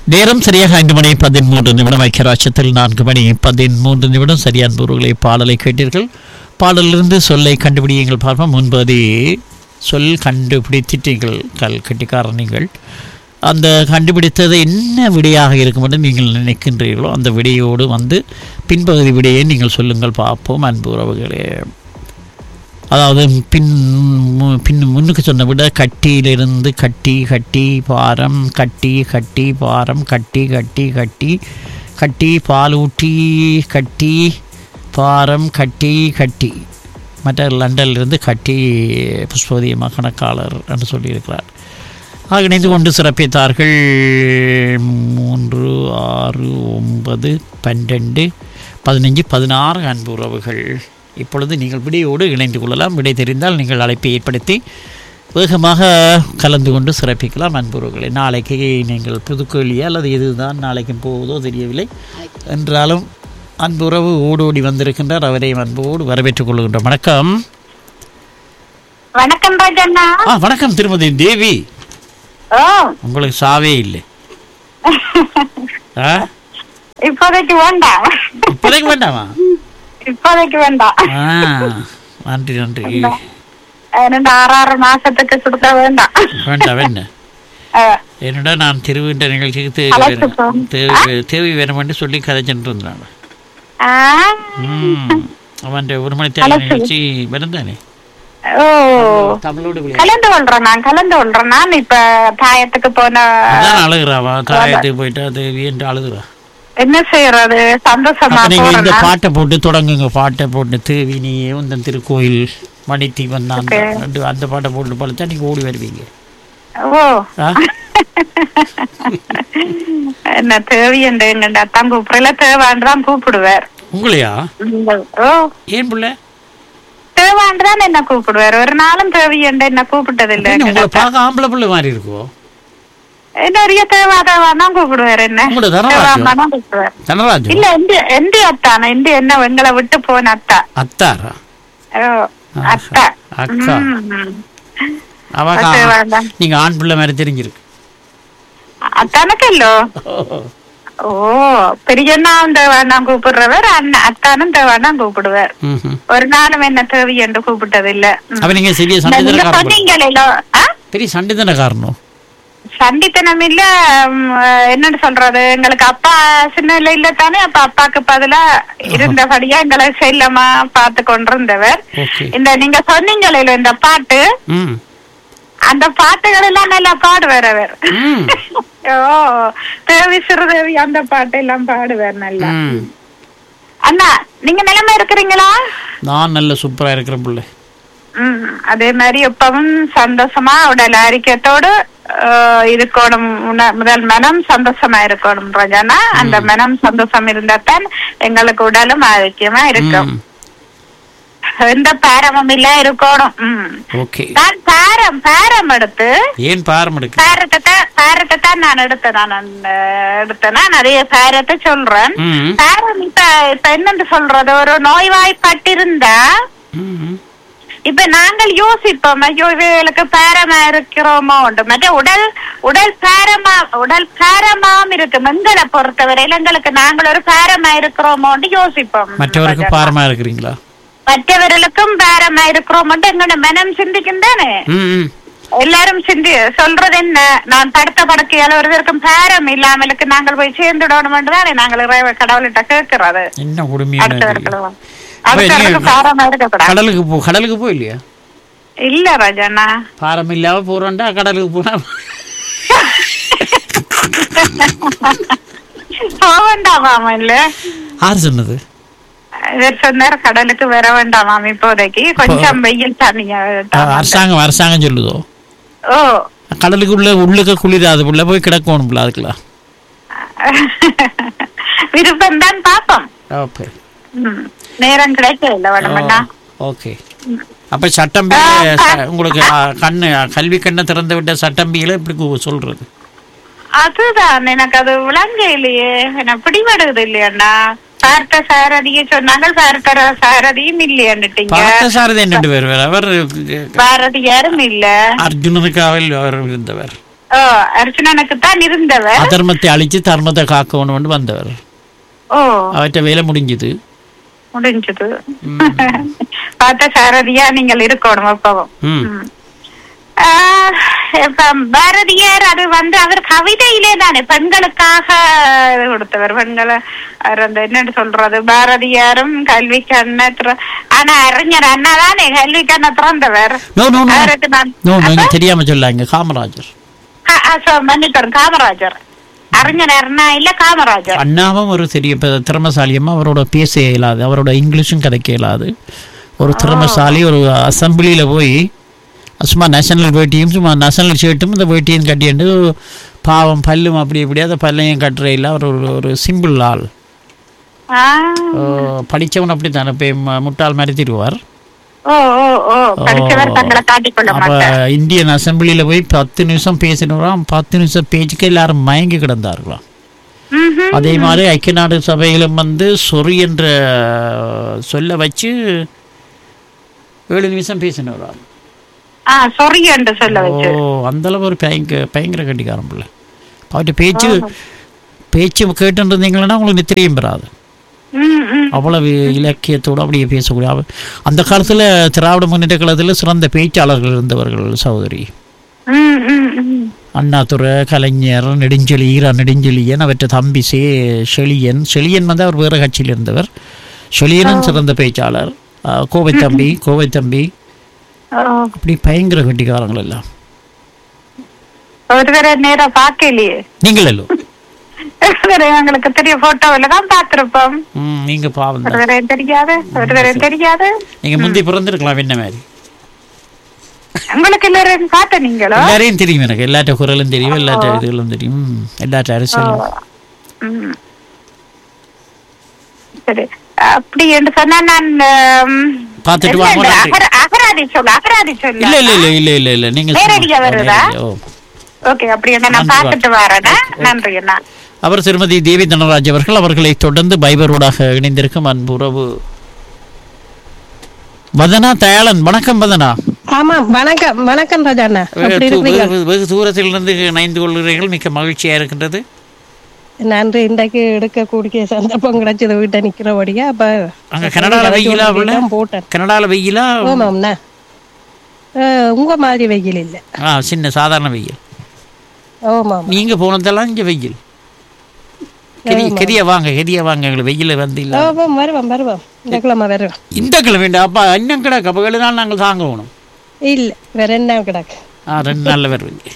நேரம் சரியாக ஐந்து மணி பதிமூன்று நிமிடம் ஐக்கியராட்சத்தில் நான்கு மணி பதிமூன்று நிமிடம் சரியான பொருள்களை பாடலை கேட்டீர்கள் பாடலிலிருந்து சொல்லை கண்டுபிடியுங்கள் பார்ப்போம் முன்பதி சொல் கண்டுபிடித்திட்டீர்கள் கல் கட்டிக்காரன் நீங்கள் அந்த கண்டுபிடித்தது என்ன விடையாக இருக்கும் என்று நீங்கள் நினைக்கின்றீர்களோ அந்த விடையோடு வந்து பின்பகுதி விடையை நீங்கள் சொல்லுங்கள் பார்ப்போம் அன்பு உறவுகளே அதாவது பின் மு- பின் முன்னுக்கு சொன்ன விட கட்டியிலிருந்து கட்டி கட்டி பாரம் கட்டி கட்டி பாரம் கட்டி கட்டி கட்டி கட்டி பால் ஊட்டி கட்டி பாரம் கட்டி கட்டி மற்ற லண்டனிலிருந்து கட்டி புஷ்பவதியமாக கணக்காளர் என்று சொல்லியிருக்கிறார் ஆக இணைந்து கொண்டு சிறப்பித்தார்கள் மூன்று ஆறு ஒன்பது பன்னெண்டு பதினஞ்சு பதினாறு அன்பு உறவுகள் இப்பொழுது நீங்கள் விடையோடு இணைந்து கொள்ளலாம் விடை தெரிந்தால் நீங்கள் அழைப்பை ஏற்படுத்தி வேகமாக கலந்து கொண்டு சிறப்பிக்கலாம் அன்புறவுகளை நாளைக்கு நீங்கள் புதுக்கோழியா அல்லது இதுதான் நாளைக்கு போவதோ தெரியவில்லை என்றாலும் அன்புறவு ஓடோடி வந்திருக்கின்றார் அவரை அன்போடு வரவேற்றுக் கொள்கின்றோம் வணக்கம் வணக்கம் ராஜண்ணா ஆ வணக்கம் திருமதி தேவி ஓ உங்களுக்கு சாவே இல்லை ஆ இப்போதைக்கு வேண்டாம் இப்போதைக்கு வேண்டாமா இப்போதைக்கு வேண்டாம் ஆ நன்றி நன்றி ரெண்டு ஆறு ஆறு மாசத்துக்கு கொடுக்க வேண்டாம் வேண்டாம் என்ன அஹ், என்னடா நான் திருவின்ற நிகழ்ச்சிக்கு தேவை அழைத்து வேணும். போ. தேவை தேவை வேணுமென்று சொல்லி கதைச்சுட்டு இருந்தான் ஆ, ம் அவன் ஒரு மணி தேவை அழைத்து. நிகழ்ச்சி வருந்தானே ஓ தமிழோடு விளையாடு கலந்து கொள்றேன் நான் கலந்து கொள்றேன் நான் இப்ப தாயத்துக்கு போன அதான் அழுகுறாவா தாயத்துக்கு போயிட்டா தேவி என்று அழுகுறா என்ன செய்யறது சந்தோஷமா அப்ப நீங்க இந்த போறேன் பாட்டை போட்டு தொடங்குங்க பாட்டை போட்டு தேவி நீயே உந்தன் திருக்கோயில் மணித்தி வந்தான் Okay. அந்த- அந்த பாட்டை போட்டு பழிச்சா நீங்க ஓடி வருவீங்க ஓ ஆ? என்ன தேவையண்டு எங்கண்டா தான் கூப்பிடல தேவான்றான் கூப்பிடுவார் உங்களையா ஓ ஏன் புள்ள தேவான்றான் என்ன கூப்பிடுவார் ஒரு நாளும் தேவையண்டு என்ன கூப்பிட்டது இல்ல என்ன உங்களை பார்க்க ஆம்பளை புள்ள மாதிரி இருக்கும் நிறைய தேவா தேவா தான் கூப்பிடுவார் என்ன உங்களோட தேவாம்மா தனராஜ் தான் கூப்பிடுவார் தனராஜ் இல்ல எந்த எந்த அத்தான எந்த என்ன எங்களை விட்டு போன அத்தா அத்தாரா ஓ அத்தா அக்கா ம். அவ தேவாதான் நீங்க ஆண் பிள்ளை மாதிரி தெரிஞ்சிருக்கு அத்தானுக்கல்லோ ஓ பெரியண்ணா தேவாண்ணா கூப்பிடுறவர் அண்ணன் அத்தானும் தேவாண்ணா கூப்பிடுவார் ம்ஹும். ஒரு நாளும் என்ன தேவி என்று கூப்பிட்டது இல்ல ம். அப்ப நீங்க பெரிய இந்த சண்டை நீங்க தானே காரணம் சொன்னீங்களோ ஆ? பெரிய சண்டை தானே காரணம் சண்டித்தனம் இல்ல ம், என்னன்னு சொல்றது எங்களுக்கு அப்பா சின்ன இல்ல இல்ல தானே அப்ப அப்பாக்கு பதிலா இருந்தபடியா எங்களை செல்லமா பார்த்து கொண்டிருந்தவர் ஓகே இந்த நீங்க சொன்னீங்களே இந்த பாட்டு ம் அந்த பாட்டுகள் எல்லாம் நல்லா பாடுவார் அவர் ம் ஓ தேவி சிறுதேவி அந்த பாட்டு எல்லாம் பாடுவார் நல்லா ம் அண்ணா நீங்க நிலைமை இருக்கிறீங்களா நான் நல்ல சூப்பரா இருக்கிற பிள்ளை ம் அதே மாதிரி எப்பவும் சந்தோஷமா உடல் ஆரோக்கியத்தோடு ஆஹ், இருக்கணும் உண- முதல் மனம் சந்தோஷமா இருக்கணும் ரஜானா அந்த மனம் சந்தோஷம் இருந்தாத்தான் எங்களுக்கு உடலும் ஆரோக்கியமா இருக்கும் ம் எந்த பேரமும் இல்ல இருக்கணும் ம் ஓகே நான் பேரம் பேரம் எடுத்து ஏன் பாரம் எடுக்க பேரத்தை தான் பேரத்தை தான் நான் எடுத்தேன் நான் அந்த எடுத்தேன்னா நிறைய பேரத்தை சொல்றேன் ம் பேரம் இப்ப இப்ப என்னன்னு சொல்றது ஒரு நோய்வாய்ப்பட்டிருந்தா ம் இப்ப நாங்கள் யோசிப்போம் ஐயோ இவர்களுக்கு பேரமா இருக்கிறோமோ உண்டு மற்ற உடல் உடல் பேரமா உடல் பேரமாம் இருக்கு எங்களை பொறுத்தவரையில எங்களுக்கு நாங்கள் ஒரு பேரமா இருக்கிறோமோன்னு யோசிப்போம் மற்றவருக்கு பாரமா இருக்கிறீங்களா மற்றவர்களுக்கும் பேரமா இருக்கிறோமோன்னு எங்களோட மனம் சிந்திக்கும் தானே ம் ம் எல்லாரும் சிந்தி சொல்றது என்ன நான் படுத்த படுக்கையால ஒருவருக்கும் பேரம் இல்லாமலுக்கு நாங்கள் போய் சேர்ந்துடணும் தானே நாங்கள் இறைவ கடவுள்கிட்ட கேட்கறது என்ன கொடுமையான இது. அடுத்தவர்களும் அப்ப அடுத்தவர்களுக்கு நீங்க- பேரமா இருக்கக்கூடாது கடலுக்கு போ கடலுக்கு போ இல்லையா இல்ல ராஜண்ணா பாரம் இல்லாம போறோம்டா கடலுக்கு போனா போக வேண்டாமாம் இல்ல யார் சொன்னது இவர் சொன்னார் கடலுக்கு வர வேண்டாமாம் இப்போதைக்கு கொஞ்சம் வெயில் தனியா அஹ், அரசாங்கம் அரசாங்கம் சொல்லுதோ ஓ கடலுக்கு உள்ள உள்ளுக்க குளிராது உள்ள போய் கிடக்கணும் புள்ள அதுக்குலாம் விருப்பம் தான் பாப்போம் ஓகே ம். நேரம் கிடைக்க இல்ல வேணுமெண்டா ஓகே அப்ப சட்டம்பி ச- உங்களுக்கு அ, கண்ணு கல்வி கண்ணை திறந்து விட்ட சட்டம்பிகளை இப்படி கு- சொல்றது அதுதான் எனக்கு அது விளங்க இல்லையே எனக்கு பிடிபடுது இல்லையாண்டா பார்த்த சாரதிய சொன்னாங்க பார்த்த சாரதியும் இல்லையாண்டுட்டீங்க பார்த்த சாரதி என்னட்டு பேர் அவர் பாரதியாரும் இல்ல அர்ஜுனனுக்காவில் அவர் இருந்தவர் ஓ அர்ச்சனனுக்கு தான் இருந்தவர் அதர்மத்தை அழிச்சு தர்மத்தை காக்கணும்னு வந்தவர் ஓ அவற்றை வேலை முடிஞ்சுது முடிஞ்சது பார்த்த சாரதியா நீங்கள் இருக்கணும் அப்பவும் ம் ம். ஆஹ், இப்ப பாரதியார் அது வந்து அவர் கவிதையிலே தானே பெண்களுக்காக இது கொடுத்தவர் பெண்களை அவர் அந்த என்னன்னு சொல்றது பாரதியாரும் கல்வி கண்ண ஆனா அறிஞர் அண்ணா தானே கல்வி கண்ண திறந்தவர் நோ நோ நோ அவருக்கு நான் நோ நீங்க தெரியாம சொல்லாங்க காமராஜர் ஆ, ஆ, so, மன்னிக்கணும் காமராஜர் அறிஞர் அண்ணா இல்ல காமராஜர் அண்ணாவும் ஒரு பெரிய ப- திறமசாலியம்மா அவரோட பேச இயலாது அவரோட இங்கிலீஷும் கதைக்க இயலாது ஒரு திறமசாலி ஒரு அசம்பிளியில் போய் சும்மா நேஷனல் வேட்டியும் சும்மா நேஷனல் ஷர்ட்டும் இந்த வேட்டியும் கட்டிட்டு பாவம் பல்லும் அப்படி இப்படி அந்த பல்லையும் கட்டுற இல்லை அவர் ஒரு ஒரு சிம்பிள் ஆள் ஆ, படித்தவன் அப்படி தானே இப்போ முட்டாள் மாதிரி திருவார் ஓ ஓ ஓ படிச்சவர் தங்களை காட்டிக்கொள்ள அப்போ மாட்டார் இந்தியன் அசம்பிளியில் போய் பத்து நிமிஷம் பேசினோம் பத்து நிமிஷம் பேச்சுக்கு எல்லாரும் மயங்கி கிடந்தார்களாம் ம்ஹும். அதே மாதிரி ஐக்கிய நாடு சபையிலும் வந்து சொறி என்ற சொல்ல வச்சு ஏழு நிமிஷம் பேசினவராம் ஆ சொறி என்று சொல்ல ஓ வச்சு அந்த அளவு ஒரு பயங்க பயங்கர கட்டிக்காரன் பிள்ளை அவர்கிட்ட பேச்சு பேச்சு கேட்டுருந்தீங்களன்னா உங்களுக்கு நித்திரையும் பெறாது ம், ம். அவ்வளவு இலக்கியத்தோடு அப்படியே பேசக்கூடிய அவ- அந்த காலத்தில் திராவிட முன்னேற்ற காலத்தில் சிறந்த பேச்சாளர்கள் இருந்தவர்கள் சகோதரி ம், ம், ம். அண்ணாதுரை கலைஞர் நெடுஞ்செழி ஈரா நெடுஞ்செழியன் அவற்றை தம்பி சே செழியன் செழியன் வந்து அவர் வேறு கட்சியில் இருந்தவர் செழியனும் சிறந்த பேச்சாளர் ஆ, கோவை தம்பி கோவை தம்பி ஓ, அப்படி பயங்கர கட்டிக்காரங்கள் எல்லாம் ஒருத்தரை நேரா பாக்கலையே நீங்கள் எல்லோ ஒருத்தரை எங்களுக்கு தெரிய போட்டோவில் தான் பார்த்திருப்போம் ம் நீங்கள் பாவம் தான் ஒருத்தரை தெரியாது ஒருத்தரை தெரியாது நீங்கள் முந்தி பிறந்திருக்கலாம் என்ன மாதிரி உங்களுக்கு எல்லாரும் பார்த்த நீங்களோ எல்லாரையும் தெரியும் எனக்கு எல்லாற்ற குரலும் தெரியும் எல்லாற்ற இதுகளும் தெரியும் ம், எல்லாற்ற அரசியலும் ம். சரி அப்படி என்று சொன்னா நான் ம், பார்த்துட்டு என்ன வாங்க, இந்த நன்றி. அகர- அகராதி சொல்லு அகராதி சொல்லு இல்லை இல்லை இல்லை இல்லை இல்லை இல்லை நீங்கள் நேரடியா வருதா? ஓ ஓகே அப்படி என்ன நான் நன்றி, பார்த்துட்டு வரேன் நன்றி அண்ணா அவர் திருமதி தேவி தனராஜ் அவர்கள் அவர்களை தொடர்ந்து பைபரோடாக இணைந்திருக்கும் அன்புறவு வதனா தயாளன் வணக்கம் வதனா ஆமா வணக்கம் வணக்கம் ராஜாண்ணா வெகு எப்படி தூ- இருக்கிறீங்க வெகு- வெகு தூரத்திலிருந்து இணைந்து கொள்கிறீர்கள் மிக்க மகிழ்ச்சியா இருக்கின்றது நன்றி இன்றைக்கு எடுக்கக்கூடிய சந்தர்ப்பம் கிடைச்சது வீட்டை நிக்கிறபடியா அப்ப அங்க கனடால வெயிலா உள்ள தான் போட்டேன் கனடால வெயிலா ஆமாம்ண்ணா அஹ், உங்க மாதிரி வெயில் இல்ல ஆ சின்ன சாதாரண வெயில் ஆமாம் நீங்க போனதெல்லாம் இங்க வெயில் கெரிய கெரிய வாங்க கெரிய வாங்க எங்களுக்கு வெயில வந்து இல்ல ஆமாம் வருவோம் வருவோம் இந்த கிழமை வருவோம் இந்த கிழமை அப்பா இன்னும் கிடக்கு அப்போ ஏழு நாள் நாங்கள் தாங்க வேணும் இல்ல வேற என்ன கிடக்கு ஆ ரெண்டு நாள்ல வருவீங்க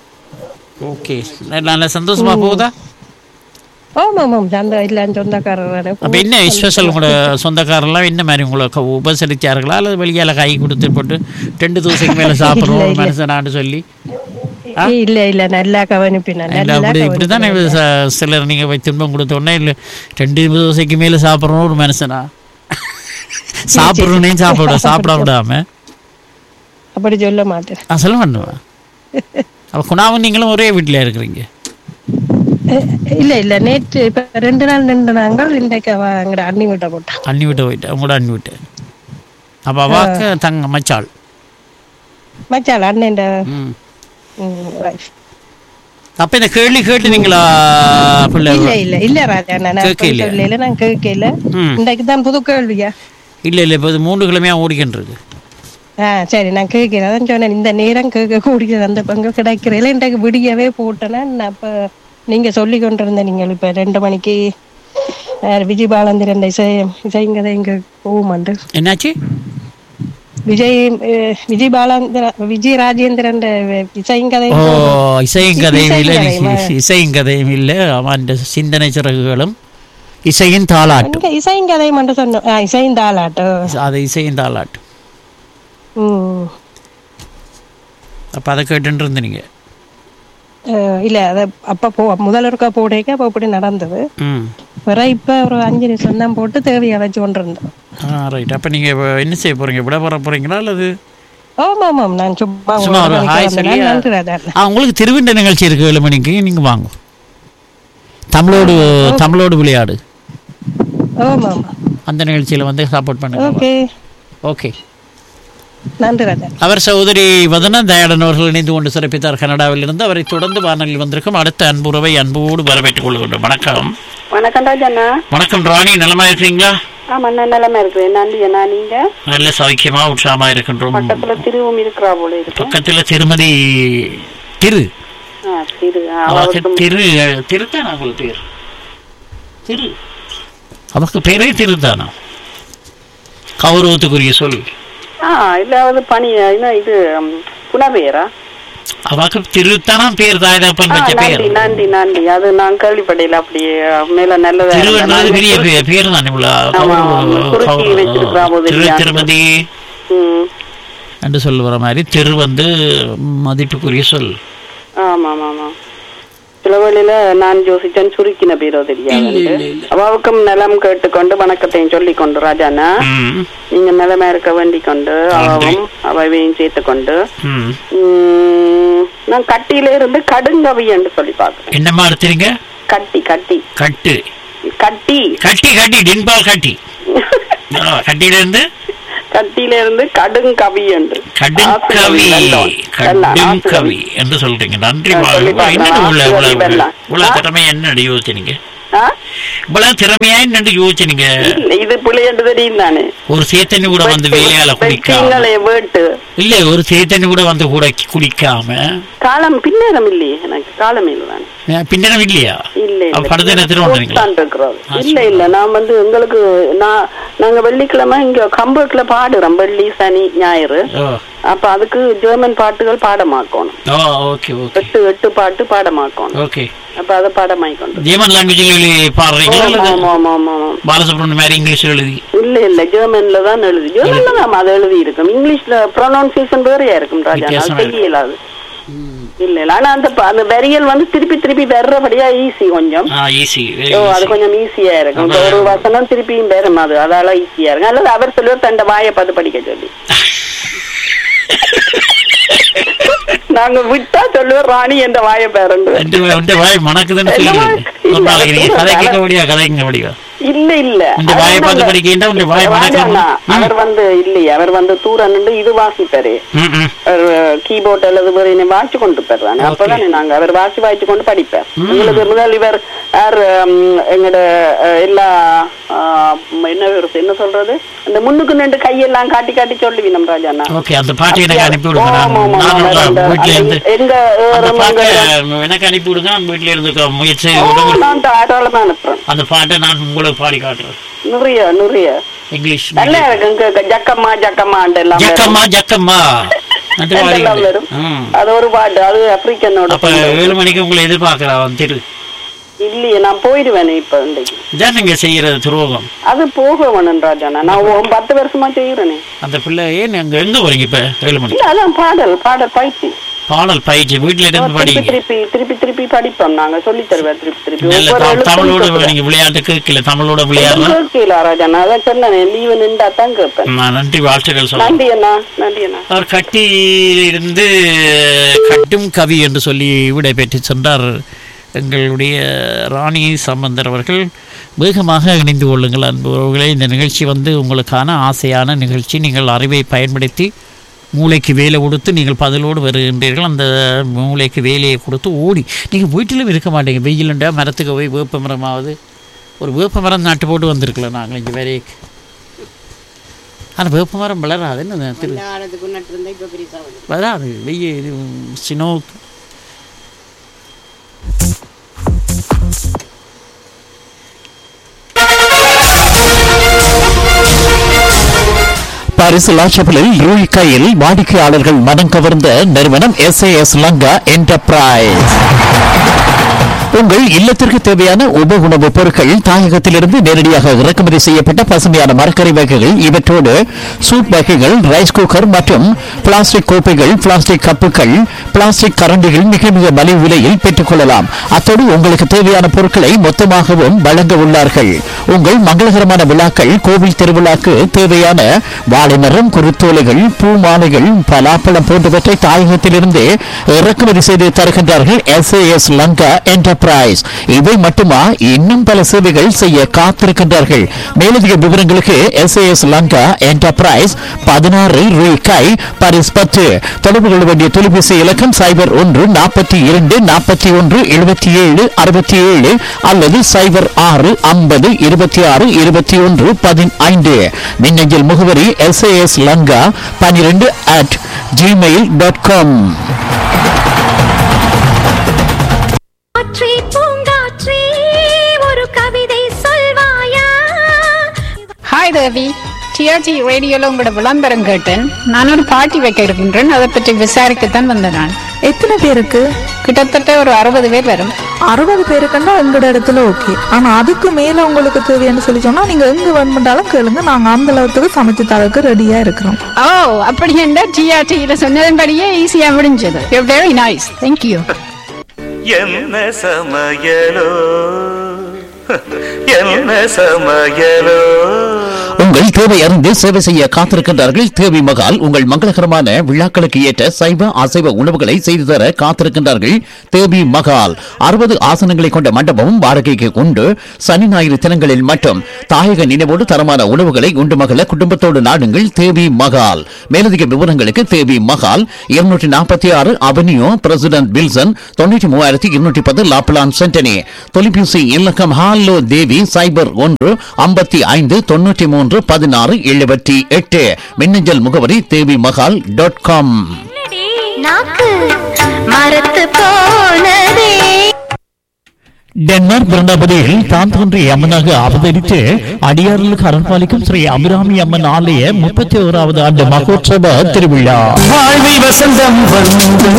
ஓகே நல்ல சந்தோஷமா போகுதா ஆமாம் ஆமாம் சந்த இல்லைன்னு சொந்தக்காரர் வேற. அப்ப என்ன ஸ்பெஷல் உங்களோட சொந்தக்காரெல்லாம் என்ன மாதிரி உங்களை க- உபசரிச்சார்களா அல்லது வெளியால கை கொடுத்து போட்டு ரெண்டு தோசைக்கு மேல சாப்பிடுறோம் ஒரு மனுஷனான்னு சொல்லி இல்ல இல்ல நல்லா கவனிப்பினா இல்ல நல்லா அப்படி இப்படித்தானே ச- சிலர் நீங்க போய் துன்பம் கொடுத்தோன்னே இல்ல ரெண்டு தோசைக்கு மேல சாப்பிடுறோம் ஒரு மனுஷனா சாப்பிடுறோன்னே சாப்பிட சாப்பிட விடாம அப்படி சொல்ல மாட்டேன் நான் சொல்ல பண்ணுவா அப்ப குணாவும் நீங்களும் ஒரே வீட்டுல இருக்கிறீங்க அஹ், இல்ல இல்ல நேற்று இப்ப ரெண்டு நாள் நின்று நாங்கள் இன்றைக்கு அவ அங்கட அண்ணி வீட்டை போட்டான் அண்ணி விட்டு போயிட்டேன் உங்களோட அண்ணி விட்டு அப்ப அவாக்கு தங்க மச்சாள் மச்சால் அண்ணன் ம் wife. அப்ப இந்த கேள்வி கேட்டுனீங்களா பிள்ளை இல்ல இல்ல இல்ல ராஜா நான் கேட்கல. சொல்லல நான் கேட்கல ம் இன்றைக்கு தான் புது கேள்வியா இல்ல இல்ல இப்போ இது மூன்று கிழமையா ஓடிக்கிட்டு இருக்கு ஆ சரி நான் கேட்கிறேன் அதான் சொன்னேன் இந்த நேரம் கேட்க கூடிய அந்த பங்கு கிடைக்கிறேன் இன்றைக்கு விடியவே போட்டேன்னா நான் அப்ப நீங்க சொல்லி கொண்டிருந்த நீங்கள் இப்ப ரெண்டு மணிக்கு அஹ், விஜய் பாலந்திரன் இசை இசைங்கதை இங்க போகுமாண்டு என்னாச்சு விஜய் அஹ், விஜய் பாலந்திர விஜய் ராஜேந்திரன் இசைங்கதை ஓ இசையும் கதையும் இல்லை இசையும் இசையும் கதையும் இல்லை அவன் சிந்தனை சிறகுகளும் இசையின் தாளாட்டு இங்க இசைங்கதை மட்டும் சொன்னோம் ஆ, இசையும் தாளாட்டு அது இசையின் தாளாட்டு ம் அப்போ அதை கேட்டுட்டு இருந்தீங்க அஹ், இல்ல அத அப்ப போ முதல் ஒருக்கா போடைக்க அப்ப இப்படி நடந்தது ம் வேற இப்ப ஒரு அஞ்சு நிமிஷம் தான் போட்டு தேவையா வச்சு கொண்டு இருந்தோம் ஆ ரைட் அப்போ நீங்கள் என்ன செய்ய போகிறீங்க விட வர போகிறீங்களா அல்லது ஆமா ஆமாம் நான் சும்மா சும்மா ஒரு ஒரு ஹாய் மணிக்கு சொல்லி வந்தேன். நன்றி ராஜா ஆ உங்களுக்கு திருவிண்ட நிகழ்ச்சி இருக்கு ஏழு மணிக்கு நீங்கள் வாங்க தமிழோடு தமிழோடு விளையாடு ஆமா ஆமா அந்த நிகழ்ச்சியில் வந்து சப்போர்ட் பண்ணுங்க ஓகே ஓகே நன்றி ராஜா அவர் சகோதரி வதன தயாளன் அவர்கள் இணைந்து கொண்டு சிறப்பித்தார் கனடாவில் இருந்து அவரை தொடர்ந்து வானொலியில் வந்திருக்கும் அடுத்த அன்புறவை அன்போடு வரவேற்றுக் கொள்கின்றோம் வணக்கம் வணக்கம் ராஜண்ணா வணக்கம் ராணி நலமா இருக்கீங்களா ஆமா நான் நிலைமை இருக்கிறேன் நன்றி அண்ணா நீங்க நல்ல சௌக்கியமா உற்சாகமா இருக்கின்றோம் பக்கத்துல திருவும் இருக்கிறா போல இருக்கு பக்கத்துல திருமதி திரு ஆ, திரு ஆ, அவருக்கு அவருக்கு திரு திருத்தானா உங்களுக்கு பேர் திரு அவருக்கு பேரே திருத்தானா கௌரவத்துக்குரிய சொல் ஆ இல்லாவது பணி என்ன இது ம், புனவேரா அவருக்கு திருத்தானா பேர் தாயதப்பன் ஆ, வச்ச பேர் நன்றி நன்றி நன்றி அது நான் கேள்விப்படையில அப்படியே மேல நல்லதா திருவண்ணாமலை பெரிய பே- பேர் தானே உள்ள ஆமா, ஆமா. குறுக்கி வச்சிருக்கிறா போது திரு இல்லையா? திருமதி ம் என்று சொல்லுற மாதிரி திரு வந்து மதிப்புக்குரிய சொல் ஆமா ஆமா ஆமா சில வேளையில நான் யோசிச்சேன் சுருக்கின பேரோ தெரியாது அவாவுக்கும் நலம் கேட்டுக்கொண்டு வணக்கத்தையும் சொல்லிக் கொண்டு ராஜாண்ணா ம், நீங்க நிலைமை இருக்க வேண்டிக் கொண்டு அவாவும் அவையும் சேர்த்து கொண்டு ம். உம், நான் கட்டியில இருந்து கடுங்கவி என்று சொல்லி பார்க்கிறேன் என்னம்மா எடுத்துறீங்க கட்டி கட்டி கட்டு கட்டி கட்டி கட்டி டின்பால் கட்டி ஆ, கட்டியில இருந்து கட்டியில இருந்து கடுங்கவி என்று கடுங்கவி வெள்ளம். வெள்ளம். கடுங்கவி என்று சொல்றீங்க நன்றி ஆ, சொல்லி வாழ்க. என்னது பார்க்கலாம். உள்ள ஆசிரியர் இவ்வளவு வெள்ளம். இவ்வளவு ஆ? திறமையா என்ன யோசிச்சீங்க ஆ? இவ்வளவு திறமையா என்ன யோசிச்சீங்க இல்ல, இது புள்ளி என்று தெரியும் தானே ஒரு சேத்தண்ணி கூட வந்து வேலையால குடிக்காம வெற்றிங்களை வேட்டு இல்ல ஒரு சேத்தண்ணி கூட வந்து கூட குடிக்காம காலம் பின்னேரம் இல்லையே எனக்கு காலம் இல்லை தானே ஏன் பின்னரம் இல்லையா இல்ல அப்ப படுத்த நேரத்துல வந்தீங்களா தான் இருக்கிறோம் இல்ல இல்ல நான் வந்து எங்களுக்கு நான் நாங்க வெள்ளிக்கிழமை இங்க கம்ப்யூட்டர்ல பாடுறோம் வெள்ளி சனி ஞாயிறு ஓ அப்ப அதுக்கு ஜெர்மன் பாட்டுகள் பாடமாக்கணும் ஓ ஓகே ஓகே எட்டு எட்டு பாட்டு பாடமாக்கணும் ஓகே அப்ப அதை பாடமாக்கொண்டு ஜெர்மன் லாங்குவேஜில் பாடுறீங்களா அல்லது ஆமா ஆமா ஆமா ஆமா பாலசுப்ரமணியம் மாதிரி இங்கிலீஷ் எழுதி இல்ல இல்ல ஜெர்மன்ல தான் எழுதி ஜெர்மன்ல தான் அது எழுதி இருக்கும் இங்கிலீஷ்ல ப்ரொனவுன்சியேஷன் வேறையா இருக்கும் ராஜா வித்தியாசமா அது தெரியலாது இல்ல இல்ல ஆனா அந்த ப- அந்த வரியல் வந்து திருப்பி திருப்பி வர்றபடியா ஈஸி கொஞ்சம் ஆ ஈஸி ஓ அது கொஞ்சம் ஈஸியா இருக்கும் இப்ப ஒரு வசனம் திருப்பியும் வரும் அது அதால ஈஸியா இருக்கும் அல்லது அவர் சொல்லுவார் தண்ட வாயை பார்த்து படிக்க சொல்லி நாங்க விட்டா சொல்லுவோம் ராணி என்ற வாயை பேரண்டு ரெண்டு ரெண்டு வாய் மணக்குதுன்னு என்னமா? சொல்லிடுது ஒரு நாளைக்கு நீங்க கதை கேட்க முடியா கதைங்க முடியா இல்ல இல்ல இந்த வாயை அது பார்த்து நாங்க- படிக்கின்றா உங்க வாய் ராஜாண்ணா, மணக்கணும் அவர் வந்து இல்லையே அவர் வந்து தூரம் நின்று இது வாசிப்பாரு ம் ம் கீபோர்ட் அல்லது வேற என்ன வாசிச்சு கொண்டு போயிடுறாங்க Okay. அப்பதானே நாங்க அவர் வாசி வாசிச்சு கொண்டு படிப்பார் உங்களுக்கு முதல் இவர் யார் ம், எங்கட அஹ், எல்லா ஆஹ், என்ன ஒரு- என்ன சொல்றது அந்த முன்னுக்கு நின்று கையெல்லாம் காட்டி காட்டி சொல்லுவி நம்ம ராஜாண்ணா ஓகே அந்த பாட்டை எனக்கு அனுப்பி விடுங்க நான் ஆமா, ஆமா, நான் ஆமா, உங்க அந்த- வீட்டுல இருந்து அந்த எங்க அந்த ஏறும் பாட்டை எங்க- எனக்கு அனுப்பி விடுங்க நான் வீட்டுல இருந்து க- முயற்சி செய்து ஓ, விடுங்க. நான் தாராளமா அனுப்புறேன் அந்த பாட்டை நான் உங்களுக்கு பாடி காட்டுறேன் நிறைய நிறைய இங்கிலீஷ் நல்லா இருக்கு இங்க ஜக்கம்மா ஜக்கம்மா எல்லாம் வரும். ஜக்கம்மா ஜக்கம்மா அந்த பாடி எல்லாம் வரும் ம் அது ஒரு பாட்டு அது ஆப்பிரிக்கனோட அப்ப ஏழு மணிக்கு உங்களை எதிர்பார்க்கலாம் திரு இல்லையே நான் போயிடுவேன் இப்ப இன்னைக்கு இதான் நீங்க செய்யறது துரோகம் அது போக வேணும் ராஜாண்ணா நான் ஒரு பத்து வருஷமா செய்யறேனே அந்த பிள்ளை ஏன் அங்க எங்க போறீங்க இப்ப ஏழு மணிக்கு இல்ல அதான் பாடல் பாடல் பயிற்சி பாடல் பயிற்சி வீட்டுல இருந்து திருப்பி படிங்க திருப்பி திருப்பி திருப்பி படிப்போம் நாங்க சொல்லி தருவேன் திருப்பி திருப்பி நல்ல ஒவ்வொரு த- எழுத்தும் தமிழோட கேட்பேன். நீங்க விளையாட்டு கேட்கல தமிழோட விளையாடலாம் கேட்கல ராஜாண்ணா அதான் சொன்னேன் லீவு நின்றா தான் கேட்பேன் நான் நன்றி வாழ்த்துக்கள் சொல்றேன் நன்றி அண்ணா நன்றி அண்ணா அவர் கட்டியிலிருந்து கட்டும் கவி என்று சொல்லி விடை பெற்று சென்றார் எங்களுடைய ராணி சம்பந்தர் அவர்கள் வேகமாக இணைந்து கொள்ளுங்கள் அன்புறவுகளே இந்த நிகழ்ச்சி வந்து உங்களுக்கான ஆசையான நிகழ்ச்சி நீங்கள் அறிவை பயன்படுத்தி மூளைக்கு வேலை கொடுத்து நீங்கள் பதிலோடு வருகின்றீர்கள் அந்த மூளைக்கு வேலையை கொடுத்து ஓடி நீங்கள் வீட்டிலும் இருக்க மாட்டீங்க வெயிலுண்டா மரத்துக்கு போய் வேப்ப மரமாவது ஒரு வேப்ப மரம் நட்டு போட்டு வந்திருக்கலாம் நாங்கள் இங்கே வேலைக்கு ஆனால் வேப்ப மரம் வளராது என்ன திரு வராது வெய்ய இது சினோ பாரிஸ் லாட்சப்பிலில் யூஇகையில் வாடிக்கையாளர்கள் மனம் கவர்ந்த நிறுவனம் எஸ்ஏஎஸ் லங்கா என்டர்பிரைஸ் உங்கள் இல்லத்திற்கு தேவையான உப உணவுப் பொருட்கள் தாயகத்திலிருந்து நேரடியாக இறக்குமதி செய்யப்பட்ட பசுமையான மரக்கறி வகைகள் இவற்றோடு சூப் வகைகள் ரைஸ் குக்கர் மற்றும் பிளாஸ்டிக் கோப்பைகள் பிளாஸ்டிக் கப்புகள் பிளாஸ்டிக் கரண்டிகள் மிக மிக மலிவு விலையில் பெற்றுக்கொள்ளலாம் அத்தோடு உங்களுக்கு தேவையான பொருட்களை மொத்தமாகவும் வழங்க உள்ளார்கள் உங்கள் மங்களகரமான விழாக்கள் கோவில் திருவிழாக்கு தேவையான வாழைமரம் குருத்தோலைகள் பூ மாலைகள் பலாப்பழம் போன்றவற்றை தாயகத்திலிருந்து இறக்குமதி செய்து தருகின்றார்கள் எஸ்ஏஎஸ் லங்கா என்டர்பிரைஸ் என்டர்பிரைஸ் இவை மட்டுமா இன்னும் பல சேவைகள் செய்ய காத்திருக்கின்றார்கள் மேலதிக விவரங்களுக்கு எஸ்ஏஎஸ் லங்கா என்டர்பிரைஸ் பதினாறு ரூபாய் பரிஸ் பத்து தொடர்பு கொள்ள வேண்டிய தொலைபேசி இலக்கம் சைபர் ஒன்று நாற்பத்தி இரண்டு நாற்பத்தி ஒன்று எழுபத்தி ஏழு அறுபத்தி ஏழு அல்லது சைபர் ஆறு ஐம்பது இருபத்தி ஆறு இருபத்தி ஒன்று பதினைந்து மின்னஞ்சல் முகவரி எஸ்ஏஎஸ் லங்கா பனிரெண்டு அட் ஜிமெயில் டாட் காம் காற்றே பூங்காற்றே ஒரு கவிதை சொல்வாயா ஹாய் தேவி டிஆர்டி ரேடியோல உங்களோட விளம்பரம் கேட்டேன் நான் ஒரு பார்ட்டி வைக்க இருக்கின்றேன் அதை பற்றி விசாரிக்கத்தான் வந்தேன் நான் எத்தனை பேருக்கு கிட்டத்தட்ட ஒரு அறுபது பேர் வரும் அறுபது பேருக்குன்னா எங்களோட இடத்துல ஓகே ஆனா அதுக்கு மேல உங்களுக்கு தேவைன்னு சொல்லி சொன்னா நீங்க எங்க வேணுமெண்டாலும் கேளுங்க நாங்க அந்த அளவுக்கு சமைச்சு தரக்கு ரெடியா இருக்கிறோம் ஓ அப்படி என்ன டிஆர்டியில சொன்னதன்படியே ஈஸியா முடிஞ்சது வெரி நைஸ் தேங்க்யூ என்ன சமையலோ என்ன சமையலோ உங்கள் தேவை அறிந்து சேவை செய்ய காத்திருக்கின்றார்கள் தேவி மகால் உங்கள் மங்களகரமான விழாக்களுக்கு ஏற்ற சைவ அசைவ உணவுகளை செய்து தர காத்திருக்கின்றார்கள் தேவி மகால் அறுபது ஆசனங்களை கொண்ட மண்டபமும் வாடகைக்கு உண்டு சனி ஞாயிறு தினங்களில் மட்டும் தாயக நினைவோடு தரமான உணவுகளை உண்டு மகள குடும்பத்தோடு நாடுங்கள் தேவி மகால் மேலதிக விவரங்களுக்கு தேவி மகால் இருநூற்றி நாற்பத்தி ஆறு அவென்யூ பிரசிடென்ட் வில்சன் தொண்ணூற்றி மூவாயிரத்தி இருநூற்றி பத்து லாப்லான் சென்டனி தொலைபேசி இலக்கம் ஹாலோ தேவி சைபர் ஒன்று ஐம்பத்தி ஐந்து தொண்ணூற்றி மூன்று பதினாறு எழுபத்தி எட்டு மின்னஞ்சல் முகவரி தேவி மகால் டாட் காம் நாக்கு மரத்து போனதே ഡെൻമാർക്ക് ഭരണപതിയിൽ താൻ തോന്റി അമ്മനാக അവതരിച്ച് അടിയാറിൽ കരൺപാലിക്കും ശ്രീ അഭിരാമി അമ്മൻ ആലയ മുപ്പത്തി ഓരാവത് ആണ്ട് മഹോത്സവ തിരുവിഴ வாழ்வில் வசந்தம் வந்து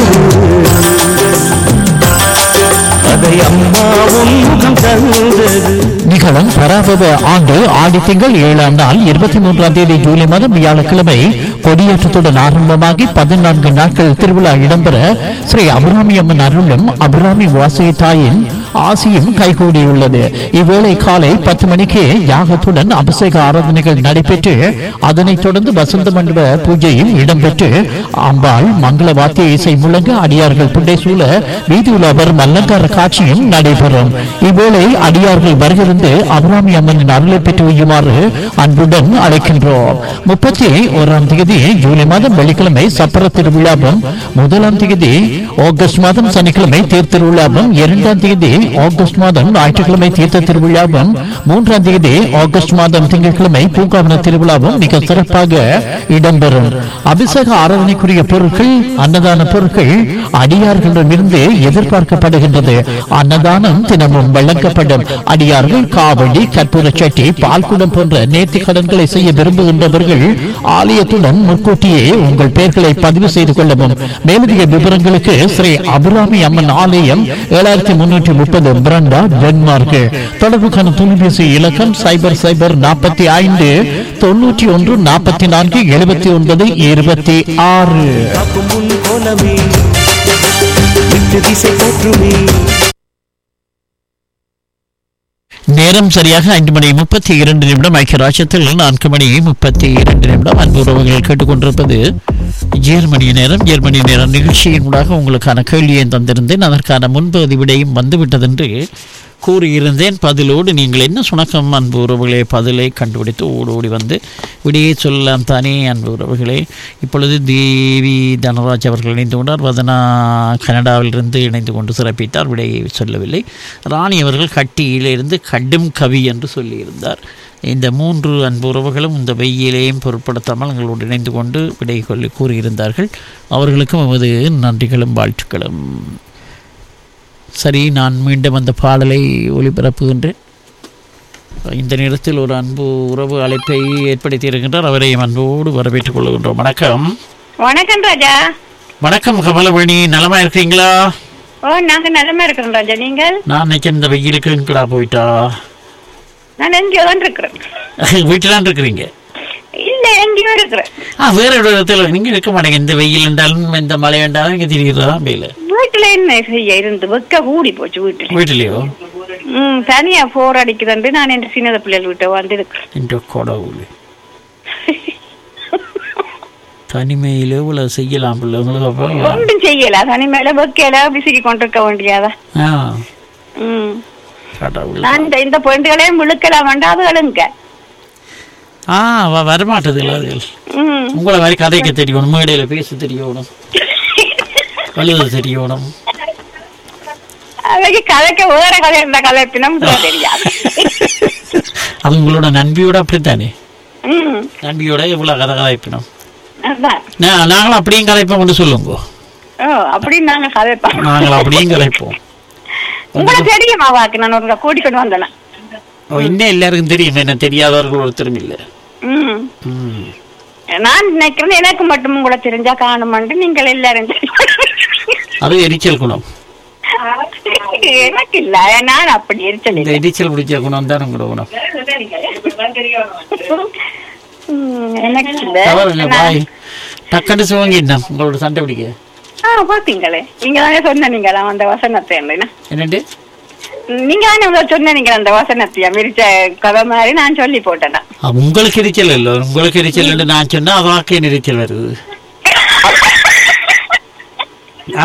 அதை அம்மாவும் முகம் தந்தது நிகழும் பராபவ ஆண்டு ஆடி திங்கள் ஏழாம் நாள் இருபத்தி மூன்றாம் தேதி ஜூலை மாதம் வியாழக்கிழமை கொடியேற்றத்துடன் ஆரம்பமாகி பதினான்கு நாட்கள் திருவிழா இடம்பெற ஸ்ரீ அபிராமி அம்மன் அருளும் அபிராமி வாசகி தாயின் ஆசியும் கைகூடியுள்ளது இவ்வேளை காலை பத்து மணிக்கு யாகத்துடன் அபிஷேக ஆராதனைகள் நடைபெற்று அதனைத் தொடர்ந்து வசந்த மண்டப பூஜையும் இடம்பெற்று அம்பாள் மங்கள வாத்திய இசை முழங்க அடியார்கள் புண்டை சூழ வீதியுலா வரும் அலங்கார காட்சியும் நடைபெறும் இவ்வேளை அடியார்கள் வருகிருந்து அபிராமி அம்மனின் அருளை பெற்று வையுமாறு அன்புடன் அழைக்கின்றோம் முப்பத்தி ஓராம் தேதி ஜூலை மாதம் வெள்ளிக்கிழமை சப்பர திருவிழாவும் முதலாம் தேதி ஆகஸ்ட் மாதம் சனிக்கிழமை தேர் திருவிழாவும் இரண்டாம் தேதி ஆகஸ்ட் மாதம் ஞாயிற்றுக்கிழமை தீர்த்த திருவிழாவும் மூன்றாம் தேதி ஆகஸ்ட் மாதம் திங்கட்கிழமை பூங்காவன திருவிழாவும் மிக சிறப்பாக இடம்பெறும் அபிஷேக ஆராதனைக்குரிய பொருட்கள் அன்னதான பொருட்கள் அடியார்களிடமிருந்து எதிர்பார்க்கப்படுகின்றது அன்னதானம் தினமும் வழங்கப்படும் அடியார்கள் காவடி கற்பூர சட்டி பால்குடம் போன்ற நேர்த்தி கடன்களை செய்ய விரும்புகின்றவர்கள் ஆலயத்துடன் முன்கூட்டியே உங்கள் பெயர்களை பதிவு செய்து கொள்ளவும் மேலதிக விவரங்களுக்கு ஸ்ரீ அபிராமி அம்மன் ஆலயம் ஏழாயிரத்தி முன்னூற்றி முப்பது பிரண்டா டென்மார்க் தொடர்புக்கான தொலைபேசி இலக்கம் சைபர் சைபர் நாற்பத்தி ஐந்து தொண்ணூற்றி ஒன்று நாற்பத்தி நான்கு எழுபத்தி ஒன்பது இருபத்தி ஆறு காக்கும் முன் கோலமே விட்டு திசை போற்றுமே நேரம் சரியாக ஐந்து மணி முப்பத்தி இரண்டு நிமிடம் ஐக்கிய ராஜ்யத்தில் நான்கு மணி முப்பத்தி இரண்டு நிமிடம் அன்பு உறவுகள் கேட்டுக்கொண்டிருப்பது ஜேர்மனி நேரம் ஜேர்மனி நேரம் நிகழ்ச்சியின் ஊடாக உங்களுக்கான கேள்வியை தந்திருந்தேன் அதற்கான முன்பகுதி விடையும் வந்துவிட்டதென்று கூறியிருந்தேன் பதிலோடு நீங்கள் என்ன சுணக்கம் அன்பு உறவுகளே பதிலை கண்டுபிடித்து ஓடி ஓடி வந்து விடையை சொல்லலாம் தானே அன்பு உறவுகளே இப்பொழுது தேவி தனராஜ் அவர்கள் இணைந்து கொண்டார் வதனா கனடாவிலிருந்து இணைந்து கொண்டு சிறப்பித்தார் விடையை சொல்லவில்லை ராணி அவர்கள் கட்டியிலிருந்து கடும் கவி என்று சொல்லியிருந்தார் இந்த மூன்று அன்பு உறவுகளும் இந்த வெயிலையும் பொருட்படுத்தாமல் எங்களோடு இணைந்து கொண்டு விடை கொள்ளி கூறியிருந்தார்கள் அவர்களுக்கும் எமது நன்றிகளும் வாழ்த்துக்களும் சரி நான் மீண்டும் அந்த பாடலை ஒளிபரப்புகின்றேன் இந்த நேரத்தில் ஒரு அன்பு உறவு அழைப்பை ஏற்படுத்தி இருக்கின்றார் அவரையும் அன்போடு வரவேற்றுக் கொள்கின்றோம் வணக்கம் வணக்கம் ராஜா வணக்கம் கமலவேணி நலமா இருக்கீங்களா ஓ நாங்க நலமா இருக்கிறோம் ராஜா நீங்கள் நான் நினைச்சேன் இந்த வெயிலுக்கு எங்கடா போயிட்டா நான் எங்கேயோ தான் இருக்கிறேன் வீட்டிலான் இருக்கிறீங்க இல்ல எங்கேயோ இருக்கிறேன் ஆ வேற ஒரு இடத்துல நீங்க இருக்க மாட்டீங்க இந்த வெயில் என்றாலும் இந்த மழை என்றாலும் இங்க திரிகிறதா வெயில வீட்டுல என்ன செய்ய இருந்து வெக்க கூடி போச்சு வீட்டுல வீட்டிலையோ ம் தனியா போர் அடிக்குதுண்டு நான் என் சின்னத பிள்ளைகள் வீட்டை வந்து இருக்கிறேன் இந்த கொடவுளு தனிமையில் இவ்வளவு செய்யலாம் பிள்ளை உங்களுக்கு அப்போ ஒன்றும் செய்யல தனி மேல வெக்கையில விசிறி கொண்டிருக்க வேண்டியதா ஆ ம். கடவுள் நான் இந்த இந்த பெண்டுகளையும் விழுக்கலாம் வேண்டாதுகளுங்க ஆ அவ வரமாட்டது இல்லை அதுகள் ம் உங்களை மாதிரி கதைக்க தெரியணும் மேடையில பேச தெரியணும் எழுத தெரியணும் அவைக்கு கதைக்க வேற கதை இருந்த கதைப்பினம் தெரியாது அது உங்களோட நண்பியோட அப்படித்தானே ம் நண்பியோட எவ்வளவு கதை கதைப்பினோம் அதான் நா- நாங்களும் அப்படியும் கதைப்போம் கொண்டு சொல்லுங்க ஓ அப்படின்னு நாங்க கதைப்போம் நாங்கள் அப்படியும் கதைப்போம் உங்களுக்கு தெரியுமா வாக்கு நான் ஒரு கூட்டிக்கொண்டு வந்தேன் ஓ, இன்னும் எல்லாருக்கும் தெரியும் என்ன தெரியாதவர்கள் ஒருத்தரும் இல்லை ம் ம். நான் நினைக்கிறேன் எனக்கு மட்டும் உங்களை தெரிஞ்சா காணுமான்ட்டு நீங்கள் எல்லாரும் அது எரிச்சல் குணம் எனக்கு இல்ல நான் அப்படி எரிச்சல் இந்த இல்லை எரிச்சல் பிடிச்ச குணம் தான் உங்களோட குணம் ம், எனக்கு இல்ல தவறுங்க பாய் டக்குன்னு சிவங்க என்ன உங்களோட சண்டை பிடிக்க ஆ பாத்தீங்களே நீங்க தானே சொன்னீங்களா அந்த வசனத்தை என்ன என்னண்டு நீங்க தானே முதல்ல சொன்னீங்க அந்த வசனத்தையா மிரிச்ச கதை மாதிரி நான் சொல்லி போட்டேன் ஆ, உங்களுக்கு எரிச்சல் இல்லை உங்களுக்கு எரிச்சல் நான் சொன்னா அதாக்கே எரிச்சல் வருது ஆ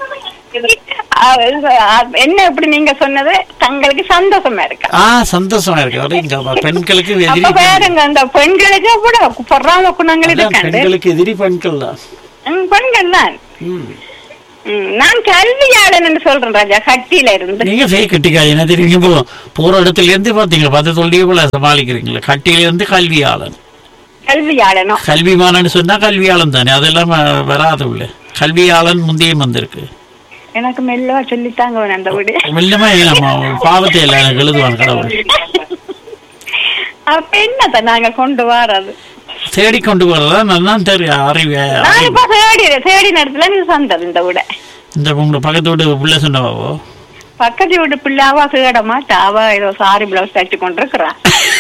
என்ன எப்படி நீங்க சொன்னது தங்களுக்கு சந்தோஷமா இருக்கா ஆ சந்தோஷமா இருக்கு அவரு இங்க பெண்களுக்கு அப்ப எதிரி பாருங்க அந்த பெண்களுக்கு கூட பொறாம குணங்கள் அதான் இருக்காண்டு பெண்களுக்கு எதிரி பெண்கள் தான் ம், பெண்கள் தான் ம். ம், நான் கல்வியாளன் சொல்றேன் ராஜா கட்டியில இருந்து நீங்க ஃபேக் கட்டிக்காது என்ன தெரியுங்க போ போற இடத்துல இருந்து பாத்தீங்களா பத்து சொல்லியே போல சமாளிக்கிறீங்களா கட்டியில இருந்து கல்வியாளன் கல்வியாளனோ கல்விமானன்னு சொன்னா கல்வியாளன் தானே அதெல்லாம் வ- வராது உள்ள கல்வியாளன் முந்தையும் வந்திருக்கு எனக்கு மெல்லவா சொல்லித்தாங்க வேணும் அந்த வீடு மெல்லமா நம்ம பாவத்தை எல்லாம் எனக்கு எழுதுவான் கடவுள் அப்ப என்னத்த நாங்க கொண்டு வர்றது தேடி கொண்டு வரதா நல்லா தெரியும் அறிவு நான் அறிவு. இப்ப தேடி தேடி நேரத்துல நீ சந்தது இந்த வீட இந்த உங்களை பக்கத்து வீடு உள்ள சொன்னவாவோ பக்கத்து வீட்டு பிள்ளை அவ தேட மாட்டா அவ ஏதோ சாரி பிளவுஸ் தச்சு கொண்டிருக்கிறா